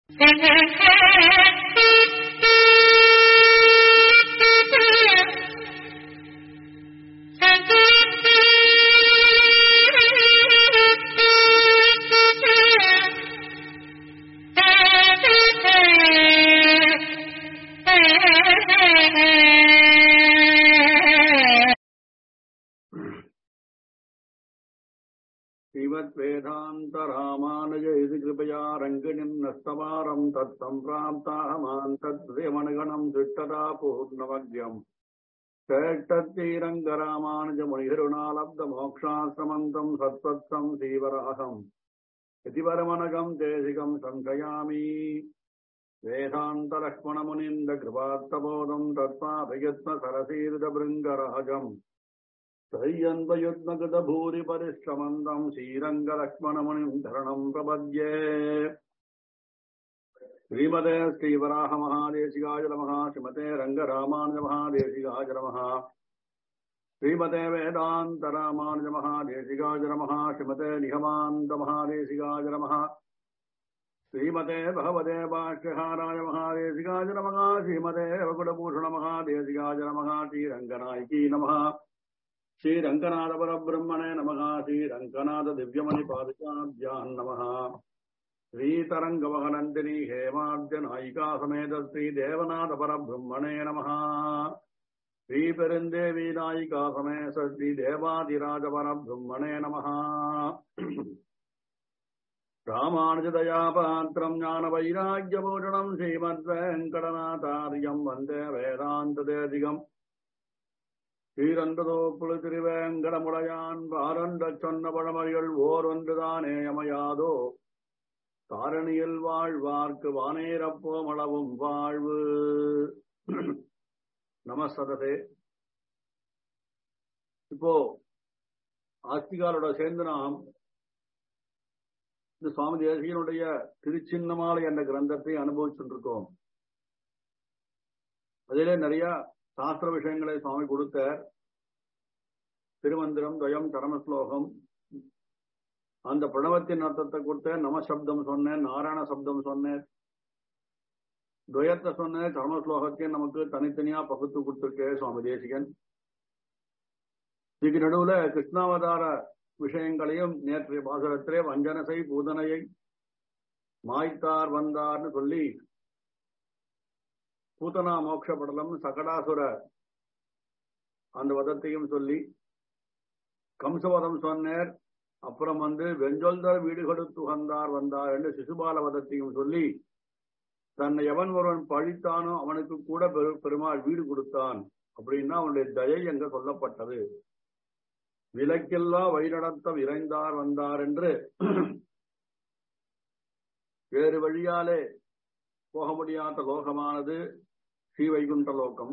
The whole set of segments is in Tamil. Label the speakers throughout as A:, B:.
A: श्रीमद्वेदान्तरामानुज इति कृपया रङ्गिणीम् नस्तवारम् तत्तम् प्राप्ताहमान् तद्रेमणगणम् दृष्टदा पूर्णमद्यम् श्रेष्ठत्रीरङ्गरामानुजमुनिरुणालब्धमोक्षाश्रमन्तम् सत्त्वत्सम् श्रीवराहम् इति परमनगम् देशिकम् संशयामि वेदान्तलक्ष्मणमुनिन्दकृपात्तबोधम् तत्त्वाभियत्न सरसीरुदभृङ्गराजम् सह्यन्वयुग्मगतभूरि परिश्रमन्तम् श्रीरङ्गलक्ष्मणमुनिम् धरणम् प्रपद्ये श्रीमते श्रीवराहमहादेशिकाय नमः श्रीमते रङ्गरामानुजमहादेशिकाय नमः श्रीमते वेदान्तरामानुजमहादेशिकाय नमः श्रीमते निगमान्तमहादेशिकाय नमः श्रीमते भगवते भाष्यहाराय महादेशिकाय नमः श्रीमते वकुलभूषणमहादेशिकाय नमः श्रीरङ्गनायकी नमः श्रीरङ्गनाथ परब्रह्मणे नमः श्रीरङ्गनाथ दिव्यमणि पादुकाभ्याम् नमः श्रीतरङ्गमहनन्दिनी हेमाद्य नायिका समेत श्रीदेवनाथ परब्रह्मणे नमः श्रीपेरुन्देवी नायिका समेत श्रीदेवादिराज परब्रह्मणे नमः रामानुजदयापात्रम् ज्ञानवैराग्यभूषणम् श्रीमद्वेङ्कटनाथार्यम् वन्दे वेदान्तदेदिगम् ஸ்ரீரந்ததோப்புழு திருவேங்கடமுடையான் பாரண்ட சொன்ன பழமொழிகள் ஓர் ஒன்றுதானே அமையாதோ தாரணியில் வாழ்வார்க்கு வானேரப்போம் அளவும் வாழ்வு நமசதே இப்போ ஆஸ்திகாரோட சேர்ந்து நாம் இந்த சுவாமி தேசியனுடைய திருச்சின்னமாலை என்ற கிரந்தத்தை அனுபவிச்சுருக்கோம் அதிலே நிறைய சாஸ்திர விஷயங்களை சுவாமி கொடுத்தார் திருமந்திரம் துவயம் கரமஸ்லோகம் அந்த பிரணவத்தின் அர்த்தத்தை கொடுத்த நமசப்தம் சொன்னேன் நாராயண சப்தம் சொன்னேன் துவயத்தை சொன்ன கர்மஸ்லோகத்தையும் நமக்கு தனித்தனியா பகுத்து கொடுத்திருக்கே சுவாமி தேசிகன் இதுக்கு நடுவுல கிருஷ்ணாவதார விஷயங்களையும் நேற்றைய பாசகத்திலே வஞ்சனசை பூதனையை மாய்த்தார் வந்தார்னு சொல்லி பூதனா மோட்ச படலம் சகடாசுர அந்த வதத்தையும் சொல்லி கம்சவதம் சொன்னார் அப்புறம் வந்து வெஞ்சொல்தர் வீடு கொடுத்து வந்தார் வந்தார் என்று சிசுபால வதத்தையும் சொல்லி தன்னை எவன் ஒருவன் பழித்தானோ அவனுக்கு கூட பெருமாள் வீடு கொடுத்தான் அப்படின்னா அவனுடைய தயை எங்க சொல்லப்பட்டது விலக்கெல்லா வழிநடத்த விரைந்தார் வந்தார் என்று வேறு வழியாலே போக முடியாத லோகமானது ஸ்ரீவைகுண்ட லோகம்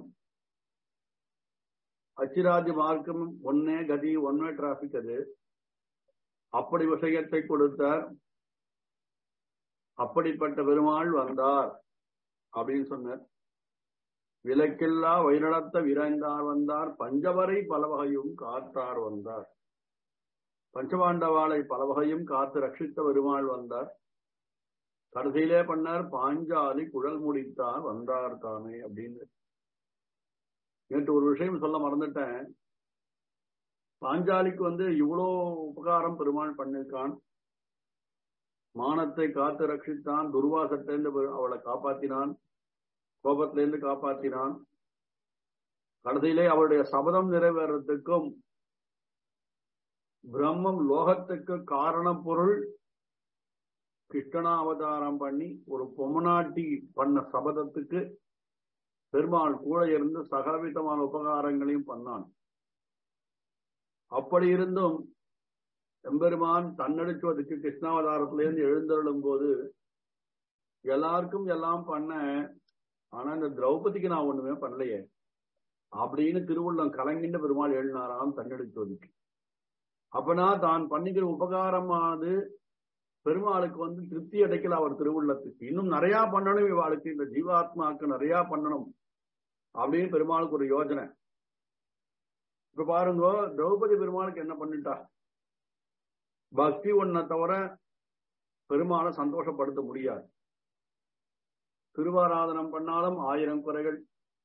A: அச்சிராஜ் மார்க்கம் ஒன்னே கதி ஒன்னே டிராபிக் அது அப்படி விஷயத்தை கொடுத்தார் அப்படிப்பட்ட பெருமாள் வந்தார் அப்படின்னு சொன்னார் விலக்கில்லா வழிநடத்த விரைந்தார் வந்தார் பஞ்சவரை பலவகையும் காத்தார் வந்தார் பஞ்சபாண்டவாளை பலவகையும் காத்து ரட்சித்த பெருமாள் வந்தார் கடைசியிலே பண்ணார் பாஞ்சாலி குழல் முடித்தார் வந்தார் தானே அப்படின்னு நேற்று ஒரு விஷயம் சொல்ல மறந்துட்டேன் பாஞ்சாலிக்கு வந்து இவ்வளோ உபகாரம் பெருமாள் பண்ணிருக்கான் மானத்தை காத்து ரட்சித்தான் துர்வாசத்திலிருந்து அவளை காப்பாத்தினான் கோபத்திலிருந்து காப்பாத்தினான் கடைசியிலே அவருடைய சபதம் நிறைவேறத்துக்கும் பிரம்மம் லோகத்துக்கு காரண பொருள் கிருஷ்ணனா அவதாரம் பண்ணி ஒரு பொம்மநாட்டி பண்ண சபதத்துக்கு பெருமாள் கூட இருந்து சகலவிதமான உபகாரங்களையும் பண்ணான் அப்படி இருந்தும் எம்பெருமான் தன்னடிச்சுவதுக்கு கிருஷ்ணாவதாரத்திலிருந்து எழுந்தருளும் போது எல்லாருக்கும் எல்லாம் பண்ண ஆனா இந்த திரௌபதிக்கு நான் ஒண்ணுமே பண்ணலையே அப்படின்னு திருவுள்ளம் கலங்கின்ற பெருமாள் எழுதினாராம் தன்னடிச்சுவதுக்கு அப்பனா தான் பண்ணிக்கிற உபகாரமானது பெருமாளுக்கு வந்து திருப்தி அடைக்கல அவர் திருவுள்ளத்துக்கு இன்னும் நிறைய பண்ணணும் இவாளுக்கு இந்த ஜீவாத்மாவுக்கு நிறைய பண்ணணும் அப்படின்னு பெருமாளுக்கு ஒரு யோஜனை இப்ப பாருங்க திரௌபதி பெருமாளுக்கு என்ன பண்ணிட்டா பக்தி ஒன்ன தவிர பெருமாளை சந்தோஷப்படுத்த முடியாது திருவாராதனம் பண்ணாலும் ஆயிரம் குறைகள்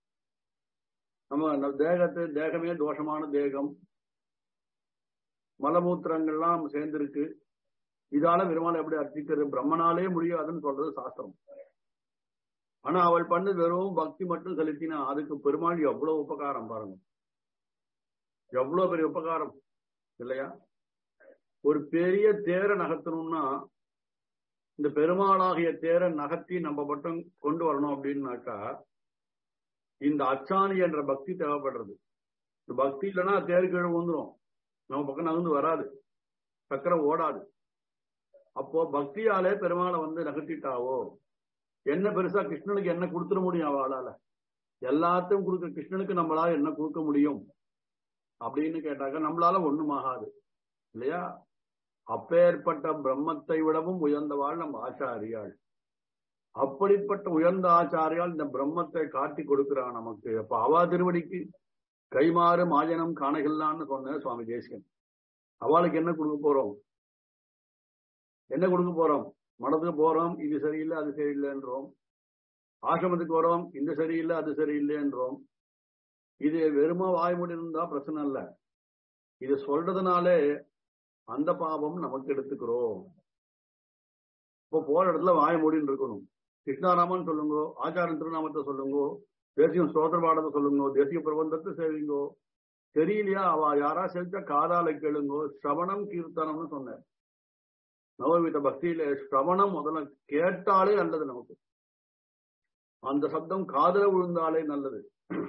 A: நம்ம தேகத்து தேகமே தோஷமான தேகம் மலமூத்திரங்கள்லாம் சேர்ந்திருக்கு இதால பெருமாள் எப்படி அர்ச்சிக்கிறது பிரம்மனாலே முடியாதுன்னு சொல்றது சாஸ்திரம் ஆனா அவள் பண்ணு வெறும் பக்தி மட்டும் செலுத்தினா அதுக்கு பெருமாள் எவ்வளவு உபகாரம் பாருங்க எவ்வளவு பெரிய உபகாரம் இல்லையா ஒரு பெரிய தேரை நகர்த்தணும்னா இந்த பெருமாளாகிய தேரை நகர்த்தி நம்ம மட்டும் கொண்டு வரணும் அப்படின்னாக்கா இந்த அச்சாணி என்ற பக்தி தேவைப்படுறது இந்த பக்தி இல்லைன்னா தேர் கீழே வந்துடும் நம்ம பக்கம் நகர்ந்து வராது சக்கரம் ஓடாது அப்போ பக்தியாலே பெருமாளை வந்து நகர்த்திட்டாவோ என்ன பெருசா கிருஷ்ணனுக்கு என்ன கொடுத்துட முடியும் அவளால எல்லாத்தையும் கொடுக்க கிருஷ்ணனுக்கு நம்மளால என்ன கொடுக்க முடியும் அப்படின்னு கேட்டாக்க நம்மளால ஒண்ணும் ஆகாது இல்லையா அப்பேற்பட்ட பிரம்மத்தை விடவும் உயர்ந்தவாள் நம்ம ஆச்சாரியாள் அப்படிப்பட்ட உயர்ந்த ஆச்சாரியால் இந்த பிரம்மத்தை காட்டி கொடுக்கிறான் நமக்கு அப்ப அவா திருவடிக்கு கைமாறு மாஜனம் காணகில்லான்னு சொன்ன சுவாமி தேசிகன் அவளுக்கு என்ன கொடுக்க போறோம் என்ன கொடுக்க போறோம் மனதுக்கு போறோம் இது சரியில்லை அது சரியில்லைன்றோம் ஆசிரமத்துக்கு வரோம் இந்த சரியில்லை அது சரியில்லைன்றோம் இது வெறுமா வாய்மொழி இருந்தா பிரச்சனை இல்லை இது சொல்றதுனாலே அந்த பாவம் நமக்கு எடுத்துக்கிறோம் இப்போ போற இடத்துல வாய மூடின்னு இருக்கணும் கிருஷ்ணாராமன் சொல்லுங்க ஆச்சாரன் திருநாமத்தை சொல்லுங்க தேசியம் ஸ்தோத்திர பாடத்தை சொல்லுங்க தேசிய பிரபந்தத்தை சேவிங்கோ தெரியலையா அவ யாரா செலுத்த காதால கேளுங்கோ சிரவணம் கீர்த்தனம்னு சொன்னேன் நவவித பக்தியில சிரவணம் முதல்ல கேட்டாலே நல்லது நமக்கு அந்த சப்தம் காதல விழுந்தாலே நல்லது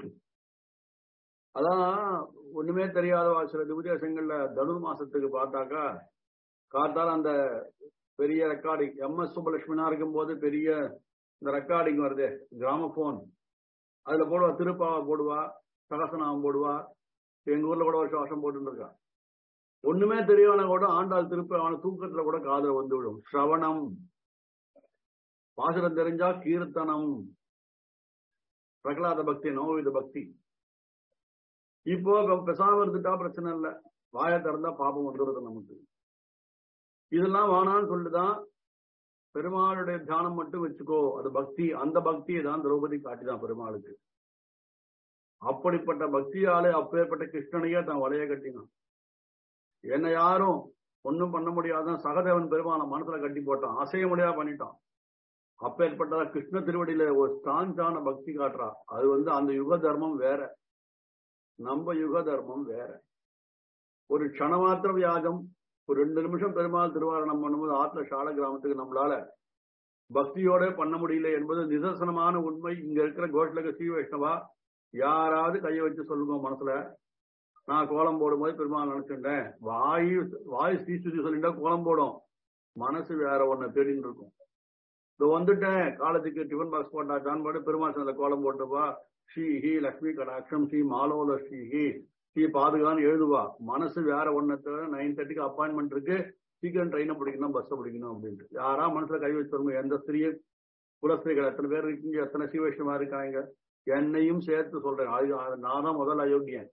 A: அதான் ஒண்ணுமே தெரியாத சில திபதேசங்கள்ல தனுர் மாசத்துக்கு பார்த்தாக்கா காத்தால அந்த பெரிய ரெக்கார்டிங் எம் எஸ் சுப்பலட்சுமினா இருக்கும் போது பெரிய இந்த ரெக்கார்டிங் வருது கிராம போன் அதுல போடுவா திருப்பாவை போடுவா சகசநாமம் போடுவா எங்க ஊர்ல கூட வருஷம் வருஷம் போட்டு இருக்கா ஒண்ணுமே தெரியவன கூட ஆண்டாள் திருப்பி அவன தூக்கத்துல கூட காதல வந்து விடும் ஸ்ரவணம் பாசுரம் தெரிஞ்சா கீர்த்தனம் பிரகலாத பக்தி நவவித பக்தி இப்போ பெசாம இருந்துட்டா பிரச்சனை இல்ல வாய திறந்தா பாப்பம் வந்துடுறது நமக்கு இதெல்லாம் வேணான்னு சொல்லிட்டுதான் பெருமாளுடைய தியானம் மட்டும் வச்சுக்கோ அது பக்தி அந்த பக்தியை தான் திரௌபதி காட்டிதான் பெருமாளுக்கு அப்படிப்பட்ட பக்தியாலே அப்பேற்பட்ட கிருஷ்ணனையே தான் வளைய கட்டினான் என்ன யாரும் ஒன்னும் பண்ண முடியாதான் சகதேவன் பெருமான மனசுல கட்டி போட்டான் அசைய முடியாத பண்ணிட்டான் அப்பேற்பட்ட கிருஷ்ண திருவடியில ஒரு ஸ்டான்ஸான பக்தி காட்டுறா அது வந்து அந்த யுக தர்மம் வேற நம்ம யுக தர்மம் வேற ஒரு க்ஷணமாத்திர வியாஜம் ஒரு ரெண்டு நிமிஷம் பெருமாள் திருவாரணம் பண்ணும்போது ஆத்ம சால கிராமத்துக்கு நம்மளால பக்தியோட பண்ண முடியல என்பது நிதர்சனமான உண்மை இங்க இருக்கிற கோட்லக ஸ்ரீ வைஷ்ணவா யாராவது கையை வச்சு சொல்லுங்க மனசுல நான் கோலம் போடும்போது பெருமாள் நினைச்சுட்டேன் வாயு வாயு ஸ்ரீஸ்துதி சொல்லிட்டா கோலம் போடும் மனசு வேற ஒண்ணு தேடின்னு இருக்கும் இதோ வந்துட்டேன் காலேஜுக்கு டிஃபன் பாக்ஸ் போட்டாச்சான்னு பாட்டு பெருமாள் சந்தில கோலம் போட்டுவா ஸ்ரீ ஹி லக்ஷ்மி கடாட்சம் ஸ்ரீ மாலோல ஸ்ரீ ஹி ஸ்ரீ பாதுகான்னு எழுதுவா மனசு வேற ஒன்னத்தை நைன் தேர்ட்டிக்கு அப்பாயின்மெண்ட் இருக்கு சீக்கிரம் ட்ரெயினை பிடிக்கணும் பஸ்ஸை பிடிக்கணும் அப்படின்ட்டு யாரா மனசுல கை வச்சிருங்க எந்த ஸ்திரீயும் குலஸ்திரிகள் எத்தனை பேர் இருக்கீங்க எத்தனை சீவைஷ்ணமா இருக்காங்க என்னையும் சேர்த்து சொல்றேன் அது நான் தான் முதல் அயோக்கியன்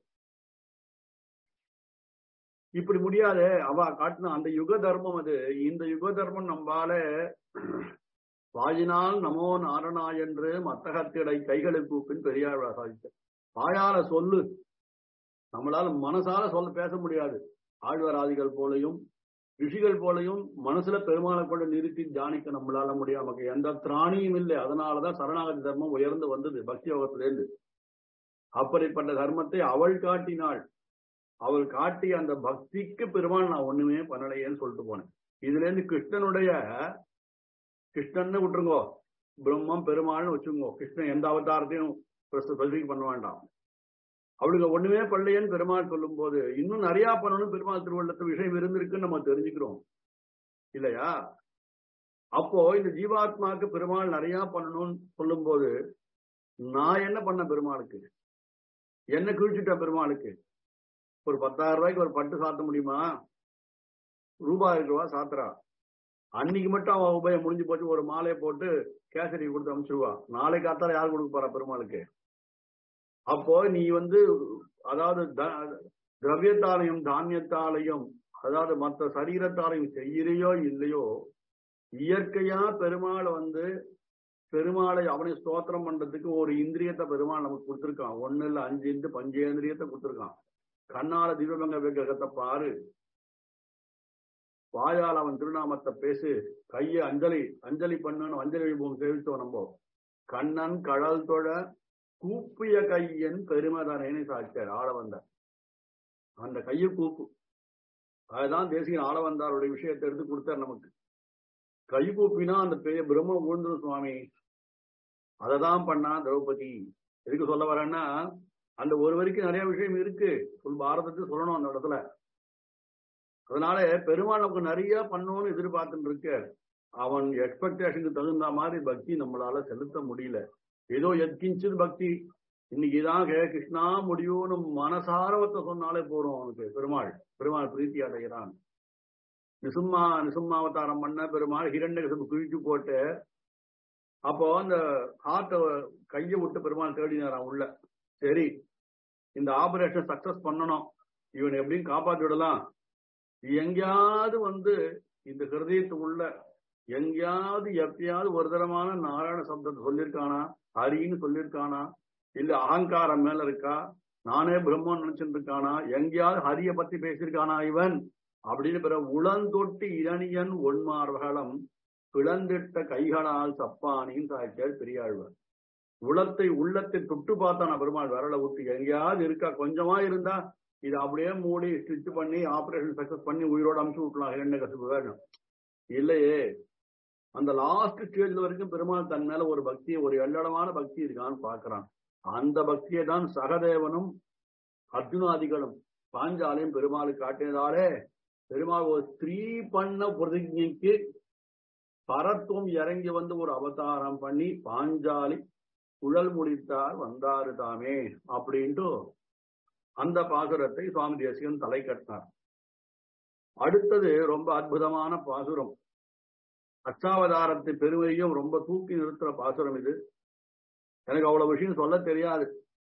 A: இப்படி முடியாது அவ காட்டின அந்த யுக தர்மம் அது இந்த யுக தர்மம் நம்மால வாயினால் நமோ நாரணா என்று மத்தகத்திடை கைகளுக்கு கூப்பின் பெரியார் சாதித்த வாயால சொல்லு நம்மளால மனசால சொல்ல பேச முடியாது ஆழ்வராதிகள் போலையும் ரிஷிகள் போலையும் மனசுல பெருமாளை கொண்டு நிறுத்தி தியானிக்க நம்மளால முடியும் நமக்கு எந்த திராணியும் இல்லை அதனாலதான் சரணாகதி தர்மம் உயர்ந்து வந்தது பக்தி யோகத்திலேருந்து அப்படிப்பட்ட தர்மத்தை அவள் காட்டினாள் அவள் காட்டிய அந்த பக்திக்கு பெருமாள் நான் ஒண்ணுமே பண்ணலையேன்னு சொல்லிட்டு போனேன் இதுல இருந்து கிருஷ்ணனுடைய கிருஷ்ணன்னு விட்டுருங்கோ பிரம்மம் பெருமாள்னு வச்சுங்கோ கிருஷ்ணன் எந்த அவதாரத்தையும் ஸ்பெசிபிக் பண்ண வேண்டாம் அவளுக்கு ஒண்ணுமே பண்ணலையேன்னு பெருமாள் சொல்லும் போது இன்னும் நிறைய பண்ணணும் பெருமாள் திருவள்ளத்து விஷயம் இருந்திருக்குன்னு நம்ம தெரிஞ்சுக்கிறோம் இல்லையா அப்போ இந்த ஜீவாத்மாவுக்கு பெருமாள் நிறைய பண்ணணும்னு சொல்லும் போது நான் என்ன பண்ண பெருமாளுக்கு என்ன கிழிச்சுட்ட பெருமாளுக்கு ஒரு பத்தாயிரம் ரூபாய்க்கு ஒரு பட்டு சாத்த முடியுமா ரூபாய் ரூபா சாத்துறா அன்னைக்கு மட்டும் அவன் உபயம் முடிஞ்சு போச்சு ஒரு மாலையை போட்டு கேசரி கொடுத்து அனுப்பிச்சிருவா நாளைக்கு காத்தால யார் கொடுக்க போறா பெருமாளுக்கு அப்போ நீ வந்து அதாவது திரவியத்தாலையும் தானியத்தாலையும் அதாவது மற்ற சரீரத்தாலையும் செய்யறையோ இல்லையோ இயற்கையா பெருமாள் வந்து பெருமாளை அவனை ஸ்தோத்திரம் பண்றதுக்கு ஒரு இந்திரியத்தை பெருமாள் நமக்கு கொடுத்திருக்கான் ஒண்ணு இல்ல அஞ்சு இந்து பஞ்சேந்திரியத்தை கொடுத்திருக்கான் கண்ணால திவ்யமங்க விக்கிரகத்தை பாரு வாயால் அவன் திருநாமத்தை பேசு கைய அஞ்சலி அஞ்சலி பண்ணுன்னு அஞ்சலி வைபவம் சேவிச்சோம் நம்ம கண்ணன் கடல் தொழ கூப்பிய கையன் பெருமதனேன்னு சாச்சார் ஆள வந்தார் அந்த கையை கூப்பு அதுதான் தேசிய ஆள வந்தாருடைய விஷயத்தை எடுத்து கொடுத்தார் நமக்கு கை கூப்பினா அந்த பெரிய பிரம்ம ஊழ்ந்துரும் சுவாமி அததான் பண்ணா திரௌபதி எதுக்கு சொல்ல வரேன்னா அந்த ஒரு வரைக்கும் நிறைய விஷயம் இருக்கு ஃபுல் பாரதத்துக்கு சொல்லணும் அந்த இடத்துல அதனால பெருமாள் நமக்கு நிறைய பண்ணணும்னு எதிர்பார்த்துட்டு இருக்க அவன் எக்ஸ்பெக்டேஷனுக்கு தகுந்த மாதிரி பக்தி நம்மளால செலுத்த முடியல ஏதோ எத்கிஞ்சது பக்தி இன்னைக்குதான் ஹே கிருஷ்ணா முடியும்னு மனசாரவத்தை சொன்னாலே போறோம் அவனுக்கு பெருமாள் பெருமாள் பிரீத்தி அடைகிறான் நிசும்மா நிசும்மாவதாரம் பண்ண பெருமாள் ஹிரண்யகசபு குவிச்சு போட்டு அப்போ அந்த ஹார்ட்டை கையை விட்டு பெருமாள் தேடினாராம் உள்ள சரி இந்த ஆபரேஷன் சக்சஸ் பண்ணணும் இவனை எப்படியும் காப்பாத்தி விடலாம் எங்கேயாவது வந்து இந்த ஹிருதயத்துக்குள்ள எங்கேயாவது எப்பயாவது ஒரு தரமான நாராயண சப்தத்தை சொல்லியிருக்கானா ஹரின்னு சொல்லியிருக்கானா இல்ல அகங்காரம் மேல இருக்கா நானே பிரம்மன் நினைச்சிட்டு இருக்கானா எங்கேயாவது ஹரிய பத்தி பேசியிருக்கானா இவன் அப்படின்னு பிற உளந்தொட்டு இரணியன் ஒன்மார்வகளம் பிளந்திட்ட கைகளால் சப்பானின்னு சாய்ச்சார் பெரியாழ்வார் உளத்தை உள்ளத்தை தொட்டு பார்த்தானா பெருமாள் விரலை விட்டு எங்கேயாவது இருக்கா கொஞ்சமா இருந்தா இதை அப்படியே மூடி ஸ்டிச் பண்ணி ஆபரேஷன் சக்சஸ் பண்ணி உயிரோட அமுச்சு விட்டலாம் இரண்டு கசுப்பு வேணும் இல்லையே அந்த லாஸ்ட் ஸ்டேஜ்ல வரைக்கும் பெருமாள் தன் மேல ஒரு பக்தி ஒரு எல்லடமான பக்தி இருக்கான்னு பாக்குறான் அந்த பக்தியை தான் சகதேவனும் அர்ஜுனாதிகளும் பாஞ்சாலையும் பெருமாளுக்கு காட்டினதாலே பெருமாள் ஒரு ஸ்திரீ பண்ண பிரதிஜைக்கு பரத்துவம் இறங்கி வந்து ஒரு அவதாரம் பண்ணி பாஞ்சாலி குழல் முடித்தார் வந்தாரு தாமே அப்படின்ட்டு அந்த பாசுரத்தை சுவாமி தேசிகன் தலை கட்டினார் அடுத்தது ரொம்ப அற்புதமான பாசுரம் அச்சாவதாரத்தை பெருமையும் ரொம்ப தூக்கி நிறுத்துற பாசுரம் இது எனக்கு அவ்வளவு விஷயம் சொல்ல தெரியாது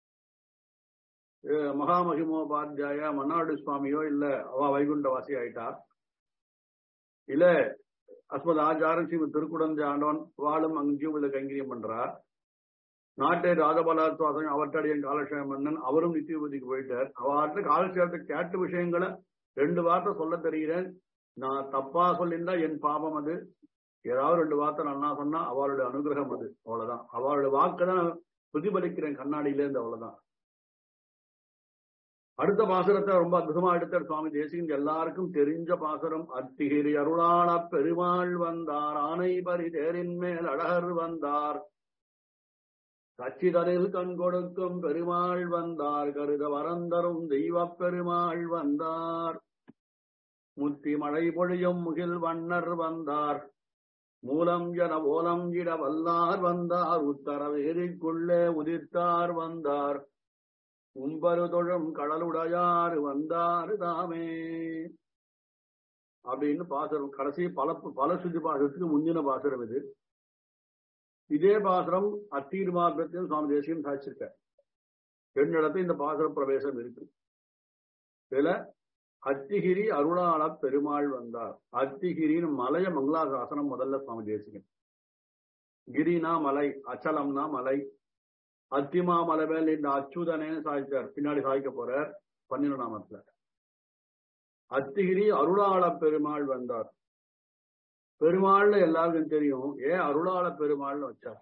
A: மகாமகிமோபாத்தியாய மன்னாடு சுவாமியோ இல்ல அவ வைகுண்டவாசி ஆயிட்டா இல்ல அஸ்மத் ஆச்சாரம் ஸ்ரீ திருக்குடந்தை ஆண்டவன் வாழும் அங்கேயும் உள்ள கைங்கரியம் பண்றார் நாட்டை ராஜபலாத்வாசம் அவற்றடியன் காலக்ஷேம மன்னன் அவரும் நித்தியபதிக்கு போயிட்டார் அவர்கிட்ட காலக்ஷேபத்தை கேட்ட விஷயங்களை ரெண்டு வார்த்தை சொல்ல தெரிகிறேன் நான் தப்பா சொல்லியிருந்தா என் பாபம் அது ஏதாவது ரெண்டு வார்த்தை நல்லா சொன்னா அவளுடைய அனுகிரகம் அது அவ்வளவுதான் அவளுடைய வாக்கு தான் பிரதிபலிக்கிறேன் கண்ணாடியில இருந்து அவ்வளவுதான் அடுத்த பாசுரத்தை ரொம்ப அற்புதமா எடுத்தார் சுவாமி தேசிகன் எல்லாருக்கும் தெரிஞ்ச பாசுரம் அத்திகிரி அருளாள பெருமாள் வந்தார் ஆனை பரி தேரின் மேல் அழகர் வந்தார் கச்சிதனில் கண் கொடுக்கும் பெருமாள் வந்தார் கருத வரந்தரும் தெய்வ பெருமாள் வந்தார் முத்தி மழை பொழியும் முகில் வண்ணர் வந்தார் மூலம் என ஓலம் இட வல்லார் வந்தார் உத்தரவேரிக்குள்ளே உதிர்த்தார் வந்தார் உம்பரு தொழும் கடலுடையார் வந்தார் தாமே அப்படின்னு பாசுரம் கடைசி பல பல சுத்தி பாசுரத்துக்கு முந்தின பாசுரம் இது இதே பாசுரம் அத்தீர் மார்க்கத்தையும் சுவாமி தேசியம் சாதிச்சிருக்க ரெண்டு இடத்துல இந்த பாசுர பிரவேசம் இருக்கு இதுல அத்திகிரி அருளாள பெருமாள் வந்தார் அத்திகிரின்னு மலைய மங்களாசாசனம் முதல்ல சுவாமி தேசிகன் கிரினா மலை அச்சலம்னா மலை அத்திமா மலை மேல் இந்த அச்சுதனேன்னு சாதிச்சார் பின்னாடி சாதிக்க போறார் பன்னிரு நாமத்துல அத்திகிரி அருளாள பெருமாள் வந்தார் பெருமாள்னு எல்லாருக்கும் தெரியும் ஏன் அருளாள பெருமாள்னு வச்சார்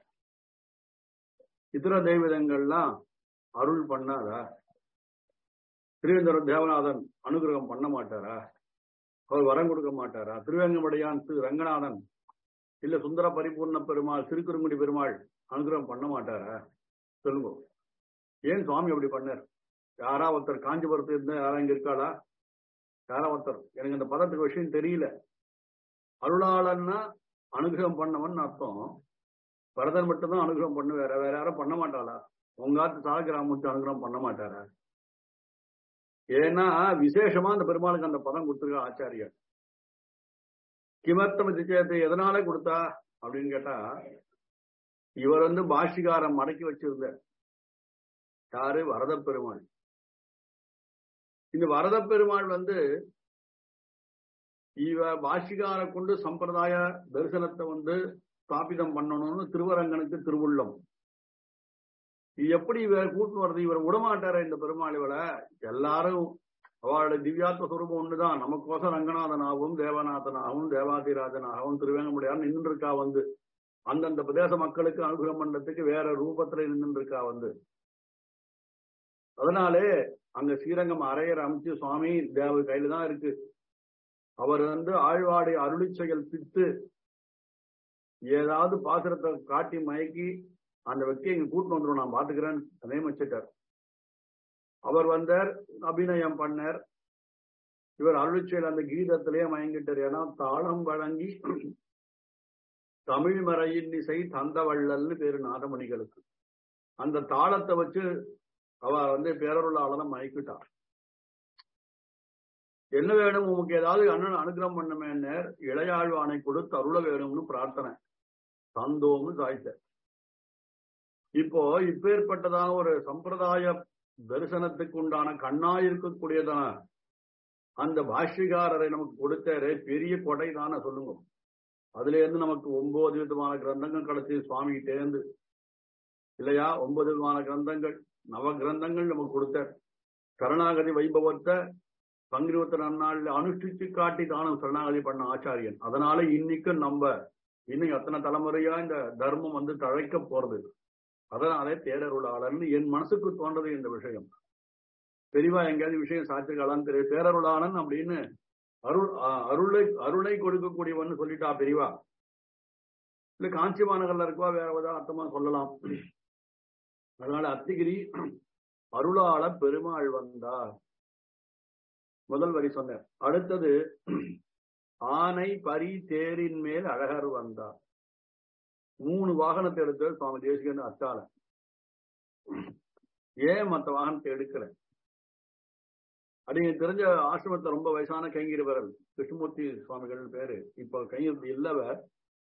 A: இதர தெய்வதங்கள்லாம் அருள் பண்ணாரா திருவேந்தர தேவநாதன் அனுகிரகம் பண்ண மாட்டாரா அவர் வரம் கொடுக்க மாட்டாரா திருவேங்கமடையான் திரு ரங்கநாதன் இல்ல சுந்தர பரிபூர்ண பெருமாள் திருக்குறுங்குடி பெருமாள் அனுகிரகம் பண்ண மாட்டாரா சொல்லுங்க ஏன் சுவாமி அப்படி பண்ணார் யாரா ஒருத்தர் காஞ்சிபுரத்து இருந்தா யாரா இங்க இருக்காளா யாரா ஒருத்தர் எனக்கு இந்த பதத்துக்கு விஷயம் தெரியல அருளாளன்னா அனுகிரகம் பண்ணவன் அர்த்தம் பரதன் மட்டும்தான் அனுகிரகம் பண்ணு வேற வேற யாரும் பண்ண மாட்டாளா உங்காத்து சாகிராமத்து அனுகிரகம் பண்ண மாட்டாரா ஏன்னா விசேஷமா அந்த பெருமாளுக்கு அந்த பதம் கொடுத்துருக்க ஆச்சாரியர் கிமர்த்தம் திச்சயத்தை எதனால கொடுத்தா அப்படின்னு கேட்டா இவர் வந்து பாஷிகாரம் மடக்கி வச்சிருந்த யாரு வரத பெருமாள் இந்த வரத பெருமாள் வந்து இவ பாஷிகார கொண்டு சம்பிரதாய தரிசனத்தை வந்து ஸ்தாபிதம் பண்ணணும்னு திருவரங்கனுக்கு திருவுள்ளம் இது எப்படி இவர் கூட்டு வர்றது இவர் விடமாட்டார இந்த பெருமாள் இவளை எல்லாரும் அவளுடைய திவ்யாத்ம சுரூபம் ஒண்ணுதான் நமக்கோசம் ரங்கநாதனாகவும் தேவநாதனாகவும் தேவாதிராஜனாகவும் திருவேங்கமுடியார் நின்று இருக்கா வந்து அந்தந்த பிரதேச மக்களுக்கு அனுகிரகம் பண்றதுக்கு வேற ரூபத்துல நின்று இருக்கா வந்து அதனாலே அங்க ஸ்ரீரங்கம் அரையர் அமைச்சு சுவாமி தேவ கையில தான் இருக்கு அவர் வந்து ஆழ்வாடை அருளி செயல் பித்து ஏதாவது பாசுரத்தை காட்டி மயக்கி அந்த వ్యక్తి இங்க கூட்டு வந்துடும் நான் பாத்துக்கிறேன் நியமிச்சிட்டார் அவர் வந்தார் அபிநயம் பண்ணார் இவர் அருளிச்செயல் அந்த கீதத்திலேயே மயங்கிட்டார் ஏன்னா தாளம் வழங்கி தமிழ் மறையின் இசை தந்தவள்ளல்னு பேரு நாதமணிகளுக்கு அந்த தாளத்தை வச்சு அவ வந்து பேரருளாளன மயக்கிட்டார் என்ன வேணும் உமக்கு ஏதாவது அண்ணன் அனுகிரகம் பண்ணுமேன்னர் இளையாழ்வானை கொடுத்து அருள வேணும்னு பிரார்த்தனை தந்தோம்னு சாய்த்த இப்போ இப்பேற்பட்டதான ஒரு சம்பிரதாய தரிசனத்துக்கு உண்டான கண்ணா இருக்கக்கூடியதான அந்த பாஷ்யகாரரை நமக்கு கொடுத்தாரே பெரிய கொடை தானே சொல்லுங்க அதுல இருந்து நமக்கு ஒன்பது விதமான கிரந்தங்கள் கிடைச்சி சுவாமிகிட்டேந்து இல்லையா ஒன்பது விதமான கிரந்தங்கள் நவ கிரந்தங்கள் நமக்கு கொடுத்தார் சரணாகதி வைபவத்தை பங்கிருவத்த நன்னாள் அனுஷ்டிச்சு காட்டி தானம் சரணாகதி பண்ண ஆச்சாரியன் அதனால இன்னைக்கும் நம்ம இன்னும் எத்தனை தலைமுறையா இந்த தர்மம் வந்து தழைக்க போறது அதனாலே தேரருளாளர்னு என் மனசுக்கு தோன்றது இந்த விஷயம் பெரிவா எங்கேயாவது விஷயம் சாட்சிகளான்னு தெரியும் தேரருளாளன் அப்படின்னு அருள் அருளை அருளை கொடுக்கக்கூடியவன் சொல்லிட்டா பெரியவா இல்ல காஞ்சி மாநகர்ல இருக்கவா வேற ஏதாவது அர்த்தமா சொல்லலாம் அதனால அத்திகிரி அருளாள பெருமாள் வந்தார் முதல் வரி சொன்னார் அடுத்தது ஆனை பரி தேரின் மேல் அழகர் வந்தார் மூணு வாகனத்தை எடுத்து சுவாமி தேசிகன் அத்தால ஏன் மத்த வாகனத்தை எடுக்கல அது எனக்கு தெரிஞ்ச ஆசிரமத்தை ரொம்ப வயசான கைங்கிருவர்கள் கிருஷ்ணமூர்த்தி சுவாமிகள் பேரு இப்ப கையிருப்பு இல்லவர்